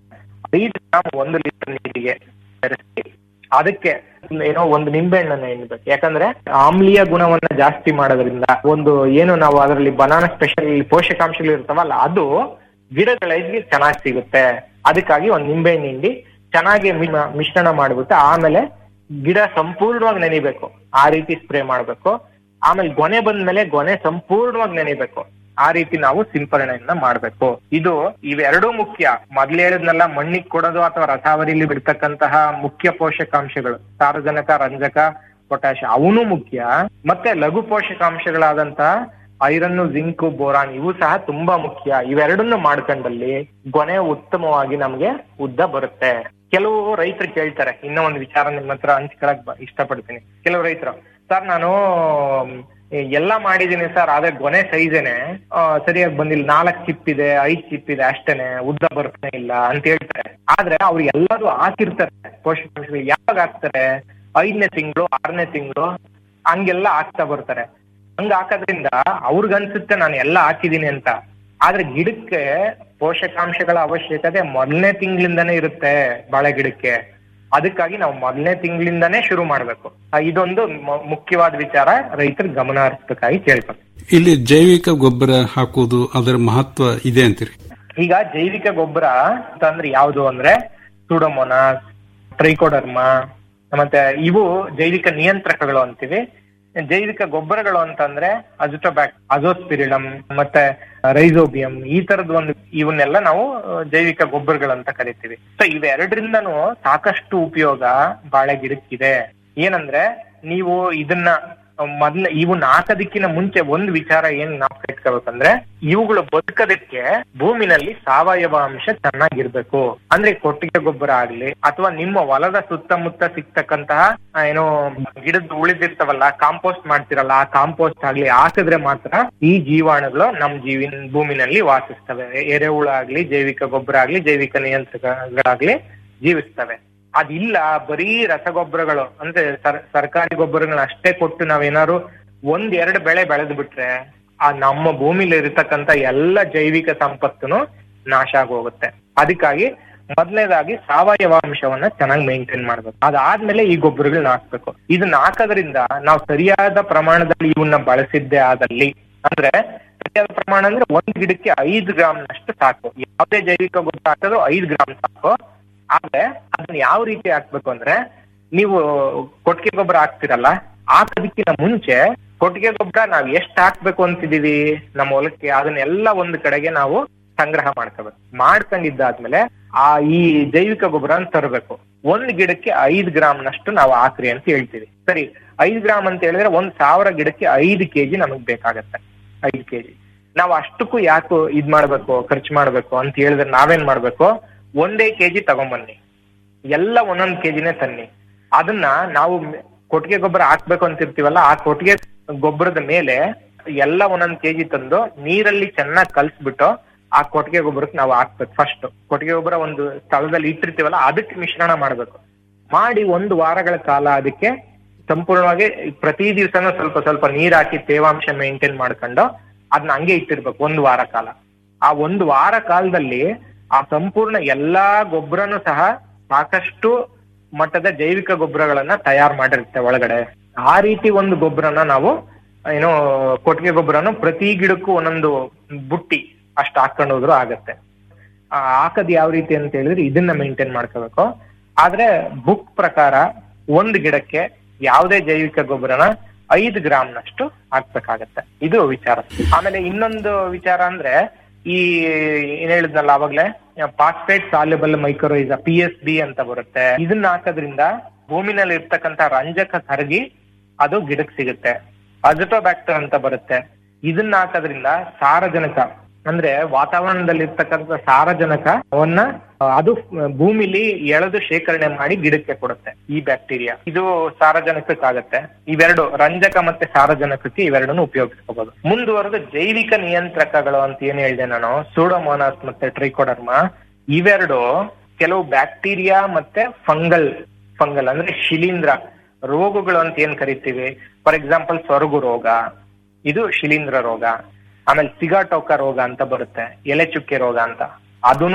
Speaker 9: ಐದು ಗ್ರಾಮ್ ಒಂದು ಲೀಟರ್ ನೀರಿಗೆ ಬೆರೆಸಿ ಅದಕ್ಕೆ ಏನೋ ಒಂದು ನಿಂಬೆಹಣ್ಣನ್ನ ಹಿಂಡ್ಬೇಕು ಯಾಕಂದ್ರೆ ಆಮ್ಲೀಯ ಗುಣವನ್ನ ಜಾಸ್ತಿ ಮಾಡೋದ್ರಿಂದ ಒಂದು ಏನು ನಾವು ಅದರಲ್ಲಿ ಬನಾನಾ ಸ್ಪೆಷಲ್ ಪೋಷಕಾಂಶಗಳು ಇರ್ತಾವಲ್ಲ ಅದು ಗಿಡಗಳಿಗೆ ಚೆನ್ನಾಗಿ ಸಿಗುತ್ತೆ ಅದಕ್ಕಾಗಿ ಒಂದು ನಿಂಬೆಹಣ್ಣು ಹಿಂಡಿ ಚೆನ್ನಾಗಿ ಮಿ- ಮಿಶ್ರಣ ಮಾಡ್ಬಿಟ್ಟು ಆಮೇಲೆ ಗಿಡ ಸಂಪೂರ್ಣವಾಗಿ ನೆನಿಬೇಕು ಆ ರೀತಿ ಸ್ಪ್ರೇ ಮಾಡ್ಬೇಕು ಆಮೇಲೆ ಗೊನೆ ಬಂದ್ಮೇಲೆ ಗೊನೆ ಸಂಪೂರ್ಣವಾಗಿ ನೆನಿಬೇಕು ಆ ರೀತಿ ನಾವು ಸಿಂಪರಣೆಯನ್ನ ಮಾಡ್ಬೇಕು ಇದು ಇವೆರಡೂ ಮುಖ್ಯ ಮೊದ್ಲು ಹೇಳಿದ್ನೆಲ್ಲ ಮಣ್ಣಿಗೆ ಕೊಡೋದು ಅಥವಾ ರಸಾವರಿಲಿ ಬಿಡ್ತಕ್ಕಂತಹ ಮುಖ್ಯ ಪೋಷಕಾಂಶಗಳು ಸಾರಜನಕ ರಂಜಕ ಪೊಟ್ಯಾಶ್ ಅವನು ಮುಖ್ಯ ಮತ್ತೆ ಲಘು ಪೋಷಕಾಂಶಗಳಾದಂತಹ ಐರನ್ ಜಿಂಕ್ ಬೋರಾನ್ ಇವು ಸಹ ತುಂಬಾ ಮುಖ್ಯ ಇವೆರಡನ್ನು ಮಾಡ್ಕೊಂಡಲ್ಲಿ ಗೊನೆ ಉತ್ತಮವಾಗಿ ನಮ್ಗೆ ಉದ್ದ ಬರುತ್ತೆ ಕೆಲವು ರೈತರು ಕೇಳ್ತಾರೆ ಇನ್ನೂ ಒಂದು ವಿಚಾರ ನಿಮ್ಮ ಹತ್ರ ಹಂಚ್ಕೊಳಕ್ ಬ- ಇಷ್ಟಪಡ್ತೀನಿ ಕೆಲವು ರೈತರು ಸರ್ ನಾನು ಮ್, ಎಲ್ಲ ಮಾಡಿದೀನಿ ಸರ್ ಆದ್ರೆ ಗೊನೆ ಸೈಜೇನೆ ಸರಿಯಾಗಿ ಬಂದಿಲ್ಲ ನಾಲ್ಕು ಚಿಪ್ ಇದೆ ಐದ್ ಚಿಪ್ ಇದೆ ಅಷ್ಟೇನೆ ಉದ್ದ ಬರ್ತಾನೆ ಇಲ್ಲ ಅಂತ ಹೇಳ್ತಾರೆ ಆದ್ರೆ ಅವ್ರು ಎಲ್ಲರೂ ಹಾಕಿರ್ತಾರೆ ಪೋಷಕಾಂಶಗಳು ಯಾವಾಗ ಹಾಕ್ತಾರೆ ಐದನೇ ತಿಂಗಳು ಆರನೇ ತಿಂಗಳು ಹಂಗೆಲ್ಲ ಹಾಕ್ತಾ ಬರ್ತಾರೆ ಹಂಗ ಹಾಕೋದ್ರಿಂದ ಅವ್ರಿಗನ್ಸುತ್ತೆ ನಾನು ಎಲ್ಲ ಹಾಕಿದೀನಿ ಅಂತ ಆದ್ರೆ ಗಿಡಕ್ಕೆ ಪೋಷಕಾಂಶಗಳ ಅವಶ್ಯಕತೆ ಮೊದಲನೇ ತಿಂಗಳಿಂದಾನೇ ಇರುತ್ತೆ ಬಾಳೆ ಗಿಡಕ್ಕೆ ಅದಕ್ಕಾಗಿ ನಾವು ಮೊದಲನೇ ತಿಂಗಳಿಂದಾನೇ ಶುರು ಮಾಡ್ಬೇಕು ಆ, ಇದೊಂದು ಮ- ಮುಖ್ಯವಾದ ವಿಚಾರ ರೈತರು ಗಮನ ಹರಿಸ್ಬೇಕಾಗಿ ಕೇಳ್ಬೇಕು
Speaker 7: ಇಲ್ಲಿ ಜೈವಿಕ ಗೊಬ್ಬರ ಹಾಕುವುದು ಅದರ ಮಹತ್ವ ಇದೆ ಅಂತೀರಿ
Speaker 9: ಈಗ ಜೈವಿಕ ಗೊಬ್ಬರ ಅಂತಂದ್ರೆ ಯಾವುದು ಅಂದ್ರೆ ಸುಡೋಮೋನಾಸ್ ಟ್ರೈಕೋಡರ್ಮ ಮತ್ತೆ ಇವು ಜೈವಿಕ ನಿಯಂತ್ರಕಗಳು ಅಂತೀವಿ ಜೈವಿಕ ಗೊಬ್ಬರಗಳು ಅಂತಂದ್ರೆ ಅಜುಟೋಬ್ಯಾಕ್ ಅಜೋಸ್ಪಿರಿಲಮ್ ಮತ್ತೆ ರೈಸೋಬಿಯಂ ಈ ತರದ ಒಂದು ಇವನ್ನೆಲ್ಲ ನಾವು ಆ, ಜೈವಿಕ ಗೊಬ್ಬರಗಳು ಅಂತ ಕರಿತೀವಿ ಸೊ ಇವೆರಡರಿಂದನೂ ಸಾಕಷ್ಟು ಉಪಯೋಗ ಬಾಳೆ ಗಿಡಕ್ಕಿದೆ ಏನಂದ್ರೆ ನೀವು ಇದನ್ನ ಮೊದ್ಲ ಇವನ್ನ ಹಾಕೋದಕ್ಕಿಂತ ಮುಂಚೆ ಒಂದು ವಿಚಾರ ಏನ್ ನಾವು ಇಟ್ಕೋಬೇಕಂದ್ರೆ ಇವುಗಳು ಬದುಕೋದಕ್ಕೆ ಭೂಮಿನಲ್ಲಿ ಸಾವಯವ ಅಂಶ ಚೆನ್ನಾಗಿರ್ಬೇಕು ಅಂದ್ರೆ ಕೊಟ್ಟಿಗೆ ಗೊಬ್ಬರ ಆಗ್ಲಿ ಅಥವಾ ನಿಮ್ಮ ಹೊಲದ ಸುತ್ತಮುತ್ತ ಸಿಗ್ತಕ್ಕಂತಹ ಆ, ಏನೋ ಗಿಡದ ಉಳಿದಿರ್ತಾವಲ್ಲ ಕಾಂಪೋಸ್ಟ್ ಮಾಡ್ತಿರಲ್ಲ ಆ ಕಾಂಪೋಸ್ಟ್ ಆಗ್ಲಿ ಹಾಕಿದ್ರೆ ಮಾತ್ರ ಈ ಜೀವಾಣುಗಳು ನಮ್ ಜೀವಿ ಭೂಮಿನಲ್ಲಿ ವಾಸಿಸ್ತವೆ ಎರೆಹುಳ ಆಗ್ಲಿ ಜೈವಿಕ ಗೊಬ್ಬರ ಆಗ್ಲಿ ಜೈವಿಕ ನಿಯಂತ್ರಕಗಳಾಗ್ಲಿ ಜೀವಿಸ್ತವೆ ಅದಿಲ್ಲ ಬರೀ ರಸಗೊಬ್ಬರಗಳು ಅಂದ್ರೆ ಸರ್ ಸರ್ಕಾರಿ ಗೊಬ್ಬರಗಳನ್ನ ಅಷ್ಟೇ ಕೊಟ್ಟು ನಾವೇನಾದ್ರು ಒಂದ್ ಎರಡು ಬೆಳೆ ಬೆಳೆದು ಬಿಟ್ರೆ ಆ ನಮ್ಮ ಭೂಮಿಲಿ ಇರತಕ್ಕಂತ ಎಲ್ಲ ಜೈವಿಕ ಸಂಪತ್ತುನು ನಾಶ ಆಗೋಗುತ್ತೆ ಅದಕ್ಕಾಗಿ ಮೊದಲನೇದಾಗಿ ಸಾವಯವ ಅಂಶವನ್ನ ಚೆನ್ನಾಗಿ ಮೇಂಟೈನ್ ಮಾಡ್ಬೇಕು ಅದಾದ್ಮೇಲೆ ಈ ಗೊಬ್ಬರಗಳನ್ನ ಹಾಕ್ಬೇಕು ಇದನ್ನ ಹಾಕೋದ್ರಿಂದ ನಾವು ಸರಿಯಾದ ಪ್ರಮಾಣದಲ್ಲಿ ಇವನ್ನ ಬಳಸಿದ್ದೇ ಆದಲ್ಲಿ ಅಂದ್ರೆ ಸರಿಯಾದ ಪ್ರಮಾಣ ಅಂದ್ರೆ ಒಂದ್ ಗಿಡಕ್ಕೆ ಐದು ಗ್ರಾಮ್ನಷ್ಟು ಸಾಕು ಯಾವುದೇ ಜೈವಿಕ ಗೊಬ್ಬರ ಹಾಕಿದ್ರು ಐದು ಗ್ರಾಮ್ ಸಾಕು ಆದ್ರೆ ಅದನ್ನ ಯಾವ ರೀತಿ ಹಾಕ್ಬೇಕು ಅಂದ್ರೆ ನೀವು ಕೊಟ್ಟಿಗೆ ಗೊಬ್ಬರ ಹಾಕ್ತಿರಲ್ಲ ಹಾಕೋದಕ್ಕಿಂತ ಮುಂಚೆ ಕೊಟ್ಟಿಗೆ ಗೊಬ್ಬರ ನಾವ್ ಎಷ್ಟ್ ಹಾಕ್ಬೇಕು ಅಂತಿದೀವಿ ನಮ್ಮ ಹೊಲಕ್ಕೆ ಅದನ್ನೆಲ್ಲ ಒಂದು ಕಡೆಗೆ ನಾವು ಸಂಗ್ರಹ ಮಾಡ್ಕೋಬೇಕು ಮಾಡ್ಕೊಂಡಿದ್ದಾದ್ಮೇಲೆ ಆ ಈ ಜೈವಿಕ ಗೊಬ್ಬರ ತರಬೇಕು ಒಂದ್ ಗಿಡಕ್ಕೆ ಐದ್ ಗ್ರಾಮ್ನಷ್ಟು ನಾವು ಹಾಕ್ರಿ ಅಂತ ಹೇಳ್ತೀವಿ ಸರಿ ಐದ್ ಗ್ರಾಮ್ ಅಂತ ಹೇಳಿದ್ರೆ ಒಂದ್ ಸಾವಿರ ಗಿಡಕ್ಕೆ ಐದು ಕೆಜಿ ನಮಗ್ ಬೇಕಾಗತ್ತೆ ಐದು ಕೆಜಿ ನಾವು ಅಷ್ಟಕ್ಕೂ ಯಾಕೆ ಇದ್ ಮಾಡ್ಬೇಕು ಖರ್ಚು ಮಾಡ್ಬೇಕು ಅಂತ ಹೇಳಿದ್ರೆ ನಾವೇನ್ ಮಾಡ್ಬೇಕು ಒಂದೇ ಕೆಜಿ ತಗೊಂಬನ್ನಿ ಎಲ್ಲ ಒಂದೊಂದ್ ಕೆಜಿನೇ ತನ್ನಿ ಅದನ್ನ ನಾವು ಮ್- ಕೊಟ್ಟಿಗೆ ಗೊಬ್ಬರ ಹಾಕ್ಬೇಕು ಅಂತಿರ್ತೀವಲ್ಲ ಆ ಕೊಟ್ಟಿಗೆ ಗೊಬ್ಬರದ ಮೇಲೆ ಎಲ್ಲ ಒಂದೊಂದ್ ಕೆಜಿ ತಂದು ನೀರಲ್ಲಿ ಚೆನ್ನಾಗಿ ಕಲ್ಸ್ಬಿಟ್ಟು ಆ ಕೊಟ್ಟಿಗೆ ಗೊಬ್ಬರಕ್ಕೆ ನಾವು ಹಾಕ್ಬೇಕು ಫಸ್ಟ್ ಕೊಟ್ಟಿಗೆ ಗೊಬ್ಬರ ಒಂದು ಸ್ಥಳದಲ್ಲಿ ಇಟ್ಟಿರ್ತೀವಲ್ಲ ಅದಕ್ಕೆ ಮಿಶ್ರಣ ಮಾಡ್ಬೇಕು ಮಾಡಿ ಒಂದು ವಾರಗಳ ಕಾಲ ಅದಕ್ಕೆ ಸಂಪೂರ್ಣವಾಗಿ ಪ್ರತಿ ದಿವಸನೂ ಸ್ವಲ್ಪ ಸ್ವಲ್ಪ ನೀರ್ ಹಾಕಿ ತೇವಾಂಶ ಮೇಂಟೈನ್ ಮಾಡ್ಕೊಂಡು ಅದನ್ನ ಹಂಗೆ ಇಟ್ಟಿರ್ಬೇಕು ಒಂದು ವಾರ ಕಾಲ ಆ ಒಂದು ವಾರ ಕಾಲದಲ್ಲಿ ಆ ಸಂಪೂರ್ಣ ಎಲ್ಲಾ ಗೊಬ್ಬರನು ಸಹ ಸಾಕಷ್ಟು ಮಟ್ಟದ ಜೈವಿಕ ಗೊಬ್ಬರಗಳನ್ನ ತಯಾರು ಮಾಡಿರುತ್ತೆ ಒಳಗಡೆ ಆ ರೀತಿ ಒಂದು ಗೊಬ್ಬರನ ನಾವು ಏನೋ ಕೊಟ್ಟಿಗೆ ಗೊಬ್ಬರನು ಪ್ರತಿ ಗಿಡಕ್ಕೂ ಒಂದೊಂದು ಬುಟ್ಟಿ ಅಷ್ಟು ಹಾಕೊಂಡು ಹೋದ್ರು ಆಗತ್ತೆ ಆ, ಹಾಕದ್ ಯಾವ ರೀತಿ ಅಂತ ಹೇಳಿದ್ರೆ ಇದನ್ನ ಮೇಂಟೈನ್ ಮಾಡ್ಕೋಬೇಕು ಆದ್ರೆ ಬುಕ್ ಪ್ರಕಾರ ಒಂದು ಗಿಡಕ್ಕೆ ಯಾವುದೇ ಜೈವಿಕ ಗೊಬ್ಬರನ ಐದು ಗ್ರಾಮ್ನಷ್ಟು ಹಾಕ್ಬೇಕಾಗತ್ತೆ ಇದು ವಿಚಾರ ಆಮೇಲೆ ಇನ್ನೊಂದು ವಿಚಾರ ಅಂದ್ರೆ ಈ ಏನ್ ಹೇಳಿದ್ನಲ್ಲ ಅವಾಗ್ಲೇ phosphate soluble microbes P S B ಅಂತ ಬರುತ್ತೆ ಇದನ್ನ ಹಾಕೋದ್ರಿಂದ ಭೂಮಿನಲ್ಲಿ ಇರ್ತಕ್ಕಂತ ರಂಜಕ ಕರಗಿ ಅದು ಗಿಡಕ್ಕೆ ಸಿಗುತ್ತೆ ಅಜಟೋಬ್ಯಾಕ್ಟರ್ ಅಂತ ಬರುತ್ತೆ ಇದನ್ನ ಹಾಕೋದ್ರಿಂದ ಸಾರಜನಕ ಅಂದ್ರೆ ವಾತಾವರಣದಲ್ಲಿ ಇರ್ತಕ್ಕಂಥ ಸಾರಜನಕವನ್ನ ಆ, ಅದು ಭೂಮಿಲಿ ಎಳೆದು ಶೇಖರಣೆ ಮಾಡಿ ಗಿಡಕ್ಕೆ ಕೊಡುತ್ತೆ ಈ ಬ್ಯಾಕ್ಟೀರಿಯಾ ಇದು ಸಾರಜನಕಕ್ಕಾಗತ್ತೆ ಇವೆರಡು ರಂಜಕ ಮತ್ತೆ ಸಾರಜನಕಕ್ಕೆ ಇವೆರಡನ್ನು ಉಪಯೋಗಿಸ್ಕೋಬಹುದು ಮುಂದುವರೆದು ಜೈವಿಕ ನಿಯಂತ್ರಕಗಳು ಅಂತ ಏನ್ ಹೇಳಿದೆ ನಾನು ಸೂಡೋಮೋನಾಸ್ ಮತ್ತೆ ಟ್ರೈಕೋಡರ್ಮ ಇವೆರಡು ಕೆಲವು ಬ್ಯಾಕ್ಟೀರಿಯಾ ಮತ್ತೆ ಫಂಗಲ್ ಫಂಗಲ್ ಅಂದ್ರೆ ಶಿಲೀಂಧ್ರ ರೋಗಗಳು ಅಂತ ಏನ್ ಕರಿತೀವಿ ಫಾರ್ ಎಕ್ಸಾಂಪಲ್ ಸೊರಗು ರೋಗ ಇದು ಶಿಲೀಂಧ್ರ ರೋಗ ಆಮೇಲೆ ಸಿಗಾಟೋಕ ರೋಗ ಅಂತ ಬರುತ್ತೆ ಎಲೆ ಚುಕ್ಕೆ ರೋಗ ಅಂತ ಅದೂನು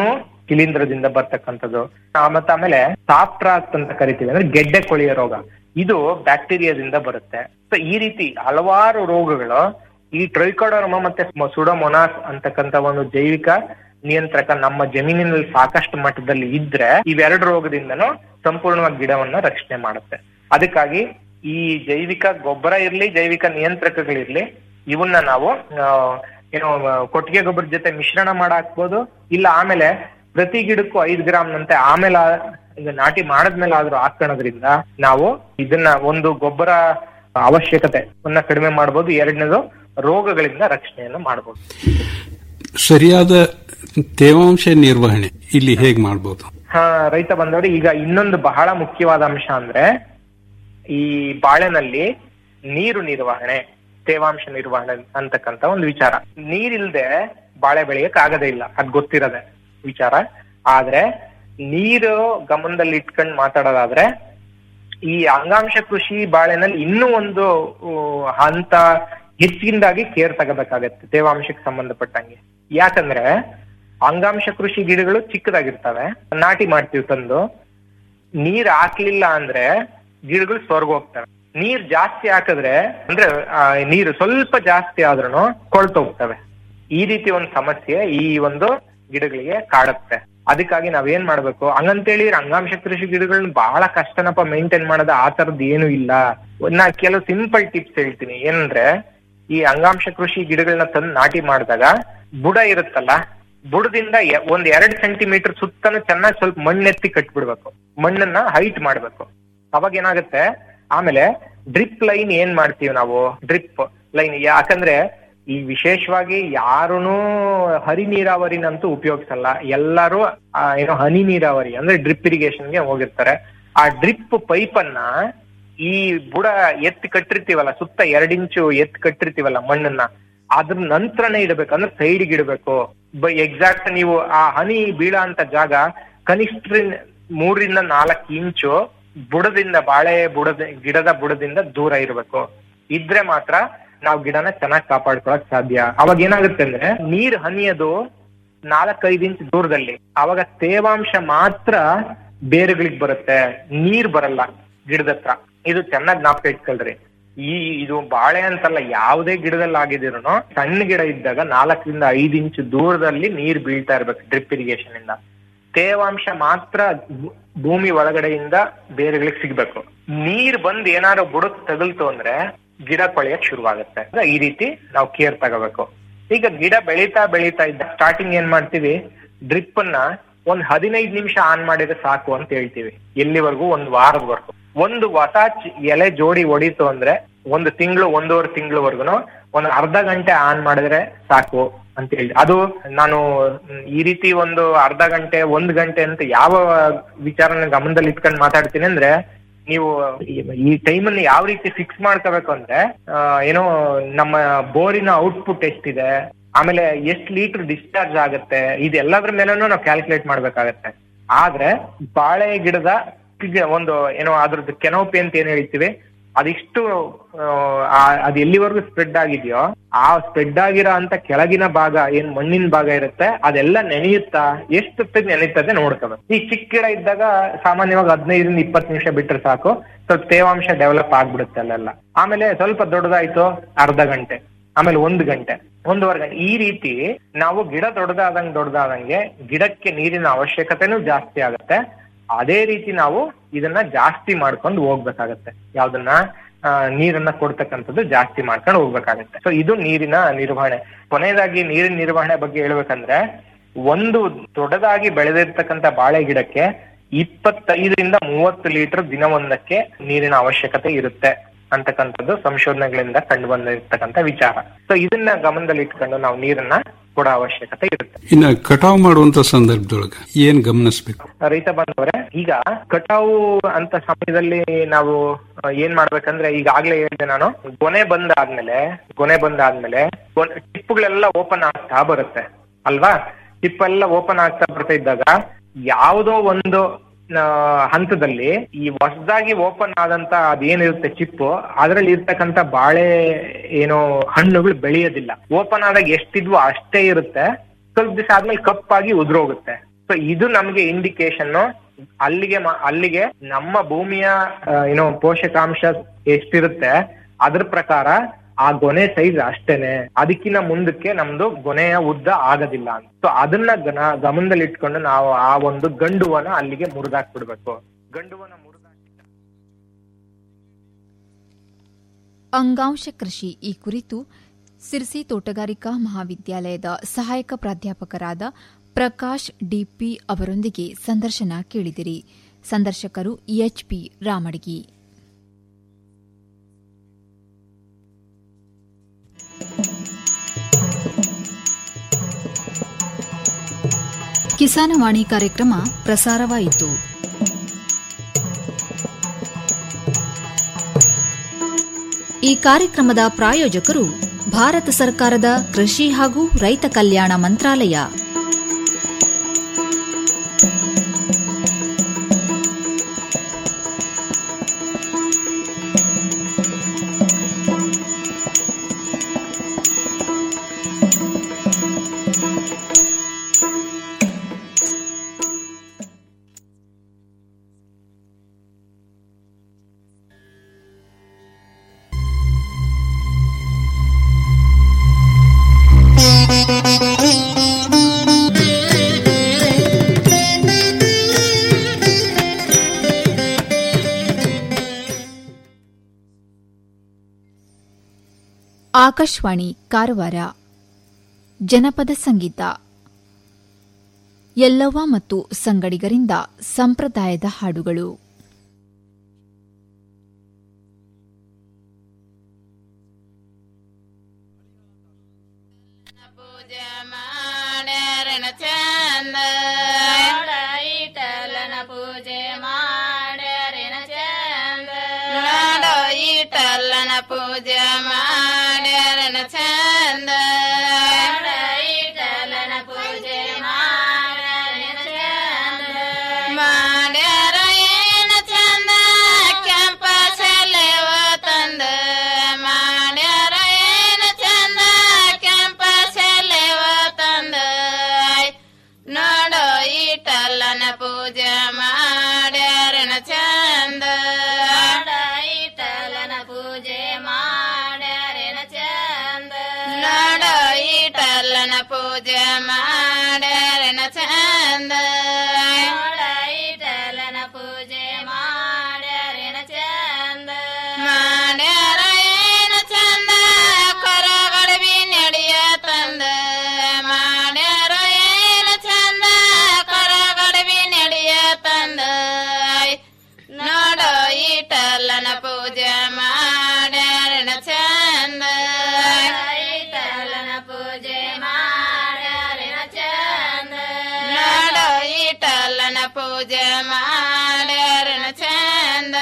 Speaker 9: ಶಿಲೀಂಧ್ರದಿಂದ ಬರ್ತಕ್ಕಂಥದ್ದು ಆ, ಮತ್ತೆ ಆಮೇಲೆ ಸಾಫ್ಟ್ರಾಕ್ಟ್ ಅಂತ ಕರಿತೀವಿ ಅಂದ್ರೆ ಗೆಡ್ಡೆ ಕೊಳೆಯ ರೋಗ ಇದು ಬ್ಯಾಕ್ಟೀರಿಯಾದಿಂದ ಬರುತ್ತೆ ಸೊ ಈ ರೀತಿ ಹಲವಾರು ರೋಗಗಳು ಈ ಟ್ರೈಕೋಡರ್ಮ ಮತ್ತೆ ಸುಡಮೊನಾಸ್ ಅಂತಕ್ಕಂಥ ಒಂದು ಜೈವಿಕ ನಿಯಂತ್ರಕ ನಮ್ಮ ಜಮೀನಿನಲ್ಲಿ ಸಾಕಷ್ಟು ಮಟ್ಟದಲ್ಲಿ ಇದ್ರೆ ಇವೆರಡು ರೋಗದಿಂದನೂ ಸಂಪೂರ್ಣವಾಗಿ ಗಿಡವನ್ನ ರಕ್ಷಣೆ ಮಾಡುತ್ತೆ ಅದಕ್ಕಾಗಿ ಈ ಜೈವಿಕ ಗೊಬ್ಬರ ಇರ್ಲಿ ಜೈವಿಕ ನಿಯಂತ್ರಕಗಳಿರ್ಲಿ ಇವನ್ನ ನಾವು ಆ, ಏನು ಆ, ಕೊಟ್ಟಿಗೆ ಗೊಬ್ಬರದ ಜೊತೆ ಮಿಶ್ರಣ ಮಾಡಾಕ್ಬೋದು ಇಲ್ಲ ಆಮೇಲೆ ಪ್ರತಿ ಗಿಡಕ್ಕೂ ಐದು ಗ್ರಾಮ್ನಂತೆ ಆಮೇಲೆ ಆ- ಈಗ ನಾಟಿ ಮಾಡದ್ಮೇಲೆ ಆದ್ರೂ ಹಾಕೋಣದ್ರಿಂದ ನಾವು ಇದನ್ನ ಒಂದು ಗೊಬ್ಬರ ಅವಶ್ಯಕತೆ ಕಡಿಮೆ ಮಾಡಬಹುದು ಎರಡನೇದು ರೋಗಗಳಿಂದ ರಕ್ಷಣೆಯನ್ನು ಮಾಡಬಹುದು
Speaker 7: ಸರಿಯಾದ ತೇವಾಂಶ ನಿರ್ವಹಣೆ ಇಲ್ಲಿ ಹೇಗ್ ಮಾಡಬಹುದು
Speaker 9: ಹಾ ರೈತ ಬಂದವರು ಈಗ ಇನ್ನೊಂದು ಬಹಳ ಮುಖ್ಯವಾದ ಅಂಶ ಅಂದ್ರೆ ಈ ಬಾಳೆನಲ್ಲಿ ನೀರು ನಿರ್ವಹಣೆ ತೇವಾಂಶ ನಿರ್ವಹಣೆ ಅಂತಕ್ಕಂತ ಒಂದು ವಿಚಾರ ನೀರಿಲ್ದೆ ಬಾಳೆ ಬೆಳೆಯಕ್ ಆಗದೇ ಇಲ್ಲ ಅದ್ ಗೊತ್ತಿರದೆ ವಿಚಾರ ಆದ್ರೆ ನೀರು ಗಮನದಲ್ಲಿ ಇಟ್ಕೊಂಡು ಮಾತಾಡೋದಾದ್ರೆ ಈ ಅಂಗಾಂಶ ಕೃಷಿ ಬಾಳೆನಲ್ಲಿ ಇನ್ನೂ ಒಂದು ಊ, ಹಂತ ಹೆಚ್ಚಿನದಾಗಿ ಕೇರ್ ತಗೋಬೇಕಾಗತ್ತೆ ತೇವಾಂಶಕ್ಕೆ ಸಂಬಂಧಪಟ್ಟಂಗೆ ಯಾಕಂದ್ರೆ ಅಂಗಾಂಶ ಕೃಷಿ ಗಿಡಗಳು ಚಿಕ್ಕದಾಗಿರ್ತವೆ ನಾಟಿ ಮಾಡ್ತೀವಿ ತಂದು ನೀರ್ ಹಾಕ್ಲಿಲ್ಲ ಅಂದ್ರೆ ಗಿಡಗಳು ಸ್ವರ್ಗ ಹೋಗ್ತವೆ ನೀರ್ ಜಾಸ್ತಿ ಹಾಕಿದ್ರೆ ಅಂದ್ರೆ ಆ, ನೀರು ಸ್ವಲ್ಪ ಜಾಸ್ತಿ ಆದ್ರೂ ಕೊಳ್ತೋಗ್ತವೆ ಈ ರೀತಿ ಒಂದು ಸಮಸ್ಯೆ ಈ ಒಂದು ಗಿಡಗಳಿಗೆ ಕಾಡುತ್ತೆ ಅದಕ್ಕಾಗಿ ನಾವೇನ್ ಮಾಡ್ಬೇಕು ಹಂಗಂತೇಳಿ ಅಂಗಾಂಶ ಕೃಷಿ ಗಿಡಗಳನ್ನ ಬಹಳ ಕಷ್ಟನಪ್ಪ ಮೇಂಟೈನ್ ಮಾಡೋದು ಆ ತರದ್ ಏನು ಇಲ್ಲ ನಾ ಕೆಲವು ಸಿಂಪಲ್ ಟಿಪ್ಸ್ ಹೇಳ್ತೀನಿ ಏನಂದ್ರೆ ಈ ಅಂಗಾಂಶ ಕೃಷಿ ಗಿಡಗಳನ್ನ ತಂದು ನಾಟಿ ಮಾಡಿದಾಗ ಬುಡ ಇರುತ್ತಲ್ಲ ಬುಡದಿಂದ ಎ- ಒಂದ್ ಎರಡ್ ಸೆಂಟಿಮೀಟರ್ ಸುತ್ತಲೂ ಚೆನ್ನಾಗಿ ಸ್ವಲ್ಪ ಮಣ್ಣೆತ್ತಿ ಕಟ್ಬಿಡ್ಬೇಕು ಮಣ್ಣನ್ನ ಹೈಟ್ ಮಾಡ್ಬೇಕು ಅವಾಗ ಏನಾಗುತ್ತೆ ಆಮೇಲೆ ಡ್ರಿಪ್ ಲೈನ್ ಏನ್ ಮಾಡ್ತೀವಿ ನಾವು ಡ್ರಿಪ್ ಲೈನ್ ಯಾಕಂದ್ರೆ ಈ ವಿಶೇಷವಾಗಿ ಯಾರುನು ಹರಿ ನೀರಾವರಿನಂತೂ ಉಪಯೋಗಿಸಲ್ಲ ಎಲ್ಲರೂ ಆ, ಏನೋ ಹನಿ ನೀರಾವರಿ ಅಂದ್ರೆ ಡ್ರಿಪ್ ಇರಿಗೇಷನ್ಗೆ ಹೋಗಿರ್ತಾರೆ ಆ ಡ್ರಿಪ್ ಪೈಪ್ ಅನ್ನ ಈ ಬುಡ ಎತ್ತಿ ಕಟ್ಟಿರ್ತೀವಲ್ಲ ಸುತ್ತ ಎರಡ್ ಇಂಚು ಎತ್ತಿ ಕಟ್ಟಿರ್ತೀವಲ್ಲ ಮಣ್ಣನ್ನ ಅದ್ರ ನಂತರನೇ ಇಡಬೇಕು ಅಂದ್ರೆ ಸೈಡ್ಗೆ ಇಡಬೇಕು ಎಕ್ಸಾಕ್ಟ್ ನೀವು ಆ ಹನಿ ಬೀಳ ಅಂತ ಜಾಗ ಕನಿಷ್ಠ ಮೂರರಿಂದ ನಾಲ್ಕು ಇಂಚು ಬುಡದಿಂದ ಬಾಳೆ ಬುಡದ ಗಿಡದ ಬುಡದಿಂದ ದೂರ ಇರಬೇಕು ಇದ್ರೆ ಮಾತ್ರ ನಾವು ಗಿಡನ ಚೆನ್ನಾಗಿ ಕಾಪಾಡ್ಕೊಳಕ್ ಸಾಧ್ಯ ಅವಾಗ ಏನಾಗುತ್ತೆ ಅಂದ್ರೆ ನೀರ್ ಹನಿಯೋದು ನಾಲ್ಕೈದು ಇಂಚ್ ದೂರದಲ್ಲಿ ಅವಾಗ ತೇವಾಂಶ ಮಾತ್ರ ಬೇರುಗಳಿಗೆ ಬರುತ್ತೆ ನೀರ್ ಬರಲ್ಲ ಗಿಡದ ಹತ್ರ ಇದು ಚೆನ್ನಾಗಿ ಜ್ಞಾಪಕ ಇಟ್ಕೊಳ್ರಿ ಈ ಇದು ಬಾಳೆ ಅಂತಲ್ಲ ಯಾವುದೇ ಗಿಡದಲ್ಲಿ ಆಗಿದ್ರು ಸಣ್ಣ ಗಿಡ ಇದ್ದಾಗ ನಾಲ್ಕರಿಂದ ಐದು ಇಂಚ್ ದೂರದಲ್ಲಿ ನೀರ್ ಬೀಳ್ತಾ ಇರ್ಬೇಕು ಡ್ರಿಪ್ ಇರಿಗೇಷನ್ ಇಂದ ತೇವಾಂಶ ಮಾತ್ರ ಭೂ- ಭೂಮಿ ಒಳಗಡೆಯಿಂದ ಬೇರುಗಳಿಗೆ ಸಿಗ್ಬೇಕು ನೀರ್ ಬಂದ್ ಏನಾದ್ರು ಬುಡಕ್ ತಗಲ್ತು ಅಂದ್ರೆ ಗಿಡ ಕೊಳೆಯಕ್ ಶುರುವಾಗುತ್ತೆ ಅಂದ್ರೆ ಈ ರೀತಿ ನಾವು ಕೇರ್ ತಗೋಬೇಕು ಈಗ ಗಿಡ ಬೆಳೀತಾ ಬೆಳೀತಾ ಇದ್ದ ಸ್ಟಾರ್ಟಿಂಗ್ ಏನ್ ಮಾಡ್ತೀವಿ ಡ್ರಿಪ್ ಅನ್ನ ಒಂದ್ ಹದಿನೈದು ನಿಮಿಷ ಆನ್ ಮಾಡಿದ್ರೆ ಸಾಕು ಅಂತ ಹೇಳ್ತೀವಿ ಎಲ್ಲಿವರೆಗೂ ಒಂದ್ ವಾರದವರೆಗೂ ಒಂದು ಹೊಸ ಚ- ಎಲೆ ಜೋಡಿ ಹೊಡೀತು ಅಂದ್ರೆ ಒಂದು ತಿಂಗಳು ಒಂದೂವರೆ ತಿಂಗಳವರೆಗೂ ಒಂದ್ ಅರ್ಧ ಗಂಟೆ ಆನ್ ಮಾಡಿದ್ರೆ ಸಾಕು ಅಂತ ಹೇಳಿ ಅದು ನಾನು ಮ್, ಈ ರೀತಿ ಒಂದು ಅರ್ಧ ಗಂಟೆ ಒಂದ್ ಗಂಟೆ ಅಂತ ಯಾವ ವಿಚಾರನ ಗಮನದಲ್ಲಿ ಇಟ್ಕೊಂಡು ಮಾತಾಡ್ತೀನಿ ಅಂದ್ರೆ ನೀವು ಈ- ಈ ಟೈಮ್ ಅನ್ನು ಯಾವ ರೀತಿ ಫಿಕ್ಸ್ ಮಾಡ್ಕೋಬೇಕು ಅಂದ್ರೆ ಆ, ಏನೋ ನಮ್ಮ ಬೋರಿನ ಔಟ್ಪುಟ್ ಎಷ್ಟಿದೆ ಆಮೇಲೆ ಎಷ್ಟು ಲೀಟರ್ ಡಿಸ್ಚಾರ್ಜ್ ಆಗುತ್ತೆ ಇದೆಲ್ಲದ್ರ ಮೇಲೂ ನಾವು ಕ್ಯಾಲ್ಕುಲೇಟ್ ಮಾಡ್ಬೇಕಾಗತ್ತೆ ಆದ್ರೆ ಬಾಳೆ ಗಿಡದ ಗಿಡ- ಒಂದು ಏನೋ ಅದ್ರದ್ದು ಕೆನೋಪಿ ಅಂತ ಏನ್ ಹೇಳ್ತೀವಿ ಅದಿಷ್ಟು ಆ, ಅದ್ ಎಲ್ಲಿವರೆಗೂ ಸ್ಪ್ರೆಡ್ ಆಗಿದೆಯೋ ಆ ಸ್ಪ್ರೆಡ್ ಆಗಿರೋ ಅಂತ ಕೆಳಗಿನ ಭಾಗ ಏನ್ ಮಣ್ಣಿನ ಭಾಗ ಇರುತ್ತೆ ಅದೆಲ್ಲ ನೆನೆಯುತ್ತಾ ಎಷ್ಟು ಹೊತ್ತಿಗೆ ನೆನೆಯುತ್ತದೆ ನೋಡ್ಕೋಬೇಕು ಈ ಚಿಕ್ಕ ಗಿಡ ಇದ್ದಾಗ ಸಾಮಾನ್ಯವಾಗಿ ಹದಿನೈದರಿಂದ ಇಪ್ಪತ್ತು ನಿಮಿಷ ಬಿಟ್ರೆ ಸಾಕು ಸ್ವಲ್ಪ ತೇವಾಂಶ ಡೆವಲಪ್ ಆಗ್ಬಿಡುತ್ತೆ ಅಲ್ಲೆಲ್ಲ ಆಮೇಲೆ ಸ್ವಲ್ಪ ದೊಡ್ಡದಾಯ್ತು ಅರ್ಧ ಗಂಟೆ ಆಮೇಲೆ ಒಂದು ಗಂಟೆ ಒಂದೂವರೆ ಗಂಟೆ ಈ ರೀತಿ ನಾವು ಗಿಡ ದೊಡ್ಡದಾದಂಗೆ ದೊಡ್ಡದಾದಂಗೆ ಗಿಡಕ್ಕೆ ನೀರಿನ ಅವಶ್ಯಕತೆನೂ ಜಾಸ್ತಿ ಆಗುತ್ತೆ ಅದೇ ರೀತಿ ನಾವು ಇದನ್ನ ಜಾಸ್ತಿ ಮಾಡ್ಕೊಂಡು ಹೋಗ್ಬೇಕಾಗತ್ತೆ ಯಾವ್ದನ್ನ ಆ, ನೀರನ್ನ ಕೊಡ್ತಕ್ಕಂಥದ್ದು ಜಾಸ್ತಿ ಮಾಡ್ಕೊಂಡು ಹೋಗ್ಬೇಕಾಗತ್ತೆ ಸೊ ಇದು ನೀರಿನ ನಿರ್ವಹಣೆ ಕೊನೆಯದಾಗಿ ನೀರಿನ ನಿರ್ವಹಣೆ ಬಗ್ಗೆ ಹೇಳ್ಬೇಕಂದ್ರೆ ಒಂದು ದೊಡ್ಡದಾಗಿ ಬೆಳೆದಿರ್ತಕ್ಕಂಥ ಬಾಳೆ ಗಿಡಕ್ಕೆ ಇಪ್ಪತ್ತೈದರಿಂದ ಮೂವತ್ತು ಲೀಟರ್ ದಿನವೊಂದಕ್ಕೆ ನೀರಿನ ಅವಶ್ಯಕತೆ ಇರುತ್ತೆ ಅಂತಕ್ಕಂಥದ್ದು ಸಂಶೋಧನೆಗಳಿಂದ ಕಂಡು ಬಂದಿರ್ತಕ್ಕಂಥ ವಿಚಾರ ಸೊ ಇದನ್ನ ಗಮನದಲ್ಲಿ ಇಟ್ಕೊಂಡು ನಾವು ನೀರನ್ನ ಕೊಡೋ ಅವಶ್ಯಕತೆ ಇರುತ್ತೆ
Speaker 7: ಇನ್ನ ಕಟಾವ್ ಮಾಡುವಂತ ಸಂದರ್ಭದೊಳಗ ಏನ್ ಗಮನಿಸಬೇಕು
Speaker 9: ರೈತ ಬಾಂಧವರೇ ಈಗ ಕಟಾವು ಅಂತ ಸಮಯದಲ್ಲಿ ನಾವು ಆ, ಏನ್ ಮಾಡ್ಬೇಕಂದ್ರೆ ಈಗಾಗ್ಲೇ ಹೇಳಿದೆ ನಾನು ಗೊನೆ ಬಂದಾದ್ಮೇಲೆ ಗೊನೆ ಬಂದಾದ್ಮೇಲೆ ಗೊನೆ- ಟಿಪ್ಪುಗಳೆಲ್ಲ ಓಪನ್ ಆಗ್ತಾ ಬರುತ್ತೆ ಅಲ್ವಾ ಟಿಪ್ ಎಲ್ಲ ಓಪನ್ ಆಗ್ತಾ ಬರ್ತಾ ಇದ್ದಾಗ ಯಾವುದೋ ಒಂದು ಆ, ಹಂತದಲ್ಲಿ ಈ ಹೊಸದಾಗಿ ಓಪನ್ ಆದಂತ ಅದೇನಿರುತ್ತೆ ಚಿಪ್ಪು ಅದ್ರಲ್ಲಿ ಇರ್ತಕ್ಕಂತ ಬಾಳೆ ಏನೋ ಹಣ್ಣುಗಳು ಬೆಳೆಯೋದಿಲ್ಲ ಓಪನ್ ಆದಾಗ ಎಷ್ಟಿದ್ವು ಅಷ್ಟೇ ಇರುತ್ತೆ ಸ್ವಲ್ಪ ದಿವಸ ಆದ್ಮೇಲೆ ಕಪ್ಪಾಗಿ ಉದುರೋಗುತ್ತೆ ಸೊ ಇದು ನಮ್ಗೆ ಇಂಡಿಕೇಶನ್ ಅಲ್ಲಿಗೆ ಮ- ಅಲ್ಲಿಗೆ ನಮ್ಮ ಭೂಮಿಯ ಏನೋ ಪೋಷಕಾಂಶ ಎಷ್ಟಿರುತ್ತೆ ಅದ್ರ ಪ್ರಕಾರ ಆ ಗೊನೆ ಸೈಜ್ ಅಷ್ಟೇನೆ ಅದಕ್ಕಿಂತ ಮುಂದಕ್ಕೆ ನಮ್ದು ಗೊನೆಯ ಉದ್ದ ಆಗೋದಿಲ್ಲ ಅಂತ ಸೊ ಅದನ್ನ ಗನ- ಗಮನದಲ್ಲಿ ಇಟ್ಕೊಂಡು ನಾವು ಆ ಒಂದು ಗಂಡುವನ ಅಲ್ಲಿಗೆ ಮುರಿದಾಕ್ಬಿಡ್ಬೇಕು ಗಂಡುವನ ಮುರಿದ
Speaker 1: ಅಂಗಾಂಶ ಕೃಷಿ ಈ ಕುರಿತು ಸಿರ್ಸಿ ತೋಟಗಾರಿಕಾ ಮಹಾವಿದ್ಯಾಲಯದ ಸಹಾಯಕ ಪ್ರಾಧ್ಯಾಪಕರಾದ ಪ್ರಕಾಶ್ ಡಿಪಿ ಅವರೊಂದಿಗೆ ಸಂದರ್ಶನ ಕೇಳಿದಿರಿ ಸಂದರ್ಶಕರು ಎಚ್ಪಿ ರಾಮಡಿಗಿ ಕಿಸಾನವಾಣಿ ಕಾರ್ಯಕ್ರಮ ಪ್ರಸಾರವಾಯಿತು ಈ ಕಾರ್ಯಕ್ರಮದ ಪ್ರಾಯೋಜಕರು ಭಾರತ ಸರ್ಕಾರದ ಕೃಷಿ ಹಾಗೂ ರೈತ ಕಲ್ಯಾಣ ಮಂತ್ರಾಲಯ ಆಕಾಶವಾಣಿ ಕಾರವಾರ ಜನಪದ ಸಂಗೀತ ಯಲ್ಲವ್ವ ಮತ್ತು ಸಂಗಡಿಗರಿಂದ ಸಂಪ್ರದಾಯದ ಹಾಡುಗಳು
Speaker 10: ಮಾಡ್ಯಾರನ ಚಂದ ಇಟಲನ ಪೂಜೆ ಮಾಡ್ಯಾರನ ಚಂದ ನಾಡೋ ಇಟಲನ ಪೂಜೆ ಮಾಡ್ಯಾರನ ಚಂದ ಇಟಲನ ಪೂಜೆ ಮಾಡ್ಯಾರನ ಚಂದ ಮಾಡ್ಯಾರ ಏನ ಚಂದ ಕೆಂಪ ಸೆಲೆವ ತಂದ ಮಾಡ್ಯಾರ ಏನ ಚಂದ ಕೆಂಪ ಸೆಲೆವ ತಂದ ನೋಡೋ ಇಟಲ್ಲನ ಪೂಜೆ ಮಾಡ್ಯಾರನ ಚಂದ ಇಟಲನ ಪೂಜೆ ಮಾಡ್ಯಾರನ ಚಂದ ನೋಡೋ ಇಟಲ್ಲನ ಪೂಜೆ ಮಾಡ್ಯಾರನ ಚಂದ ಇಟಲನ ಪೂಜೆ ಮಾಡ್ಯಾರನ ಚಂದ ಮಾಡ್ಯಾರ ಏನ ಚಂದ ಕೊರಗಡವಿ ನಡೆಯ ತಂದ ಮಾಡ್ಯಾರ ಏನ ಚಂದ ಕೊರಗಡವಿ ನಡೆಯ ತಂದ ನೋಡೋ ಇಟಲ್ಲನ ಪೂಜೆ ಮಾಡ್ಯಾರನ ಚಂದ ಇಟಲ್ಲನ ಪೂಜೆ ಮಾಡ್ಯಾರನ ಚಂದ ನೋಡೋ ಇಟಲ್ಲನ ಪೂಜೆ ಮಾಡ್ಯಾರನ ಚಂದ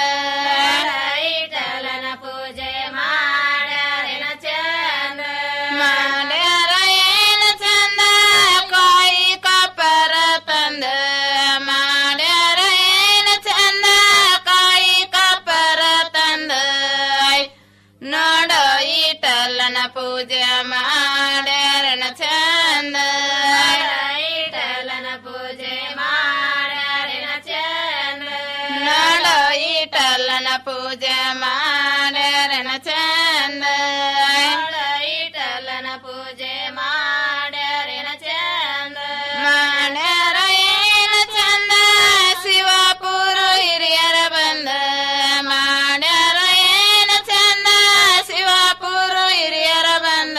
Speaker 10: ಇಟಲನ ಪೂಜೆ ಮಾಡ್ಯಾರನ ಚಂದ ಮಾಡ್ಯಾರ ಏನ ಚಂದ ಕಾಯಿ ಕಪ್ಪರ ತಂದ ಮಾಡ್ಯಾರ ಏನ ಚಂದ ಕಾಯಿ ಕಪ್ಪರ ತಂದ ನೋಡೋ ಇಟಲ್ಲನ ಪೂಜೆ ಮಾಡ್ಯಾರನ ಚಂದ ಇಟಲನ ಪೂಜೆ ಮಾಡ್ಯಾರನ ಚಂದ ನೋಡೋ ಇಟಲ್ಲನ ಪೂಜೆ ಮಾಡ್ಯಾರನ ಚಂದ ಇಟಲನ ಪೂಜೆ ಮಾಡ್ಯಾರನ ಚಂದ ಮಾಡ್ಯಾರ ಏನ ಚಂದ ಶಿವಪುರ ಹಿರಿಯರ ಬಂದ ಮಾಡ್ಯಾರ ಏನ ಚಂದ ಶಿವಪುರ ಹಿರಿಯರ ಬಂದ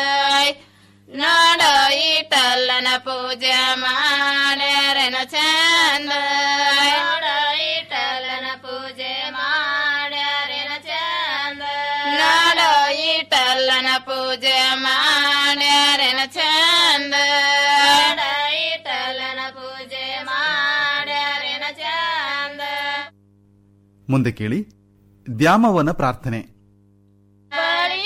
Speaker 10: ನೋಡೋ ಇಟಲ್ಲನ ಪೂಜೆ ಮಾಡ್ಯಾರನ ಚಂದ ನೋಡೋ ಇಟಲ್ಲನ ಪೂಜೆ ಮಾಡ್ಯಾರನ ಚಂದ ನೋಡೋ ಇಟಲ್ಲನ ಪೂಜೆ ಮಾಡ್ಯಾರನ ಚಂದ ಇಟಲ್ಲನ ಪೂಜೆ ಮಾಡ್ಯಾರನ ಚಂದ
Speaker 11: ಮುಂದೆ ಕೇಳಿ ದ್ಯಾಮವನ ಪ್ರಾರ್ಥನೆ
Speaker 10: ಬಳಿ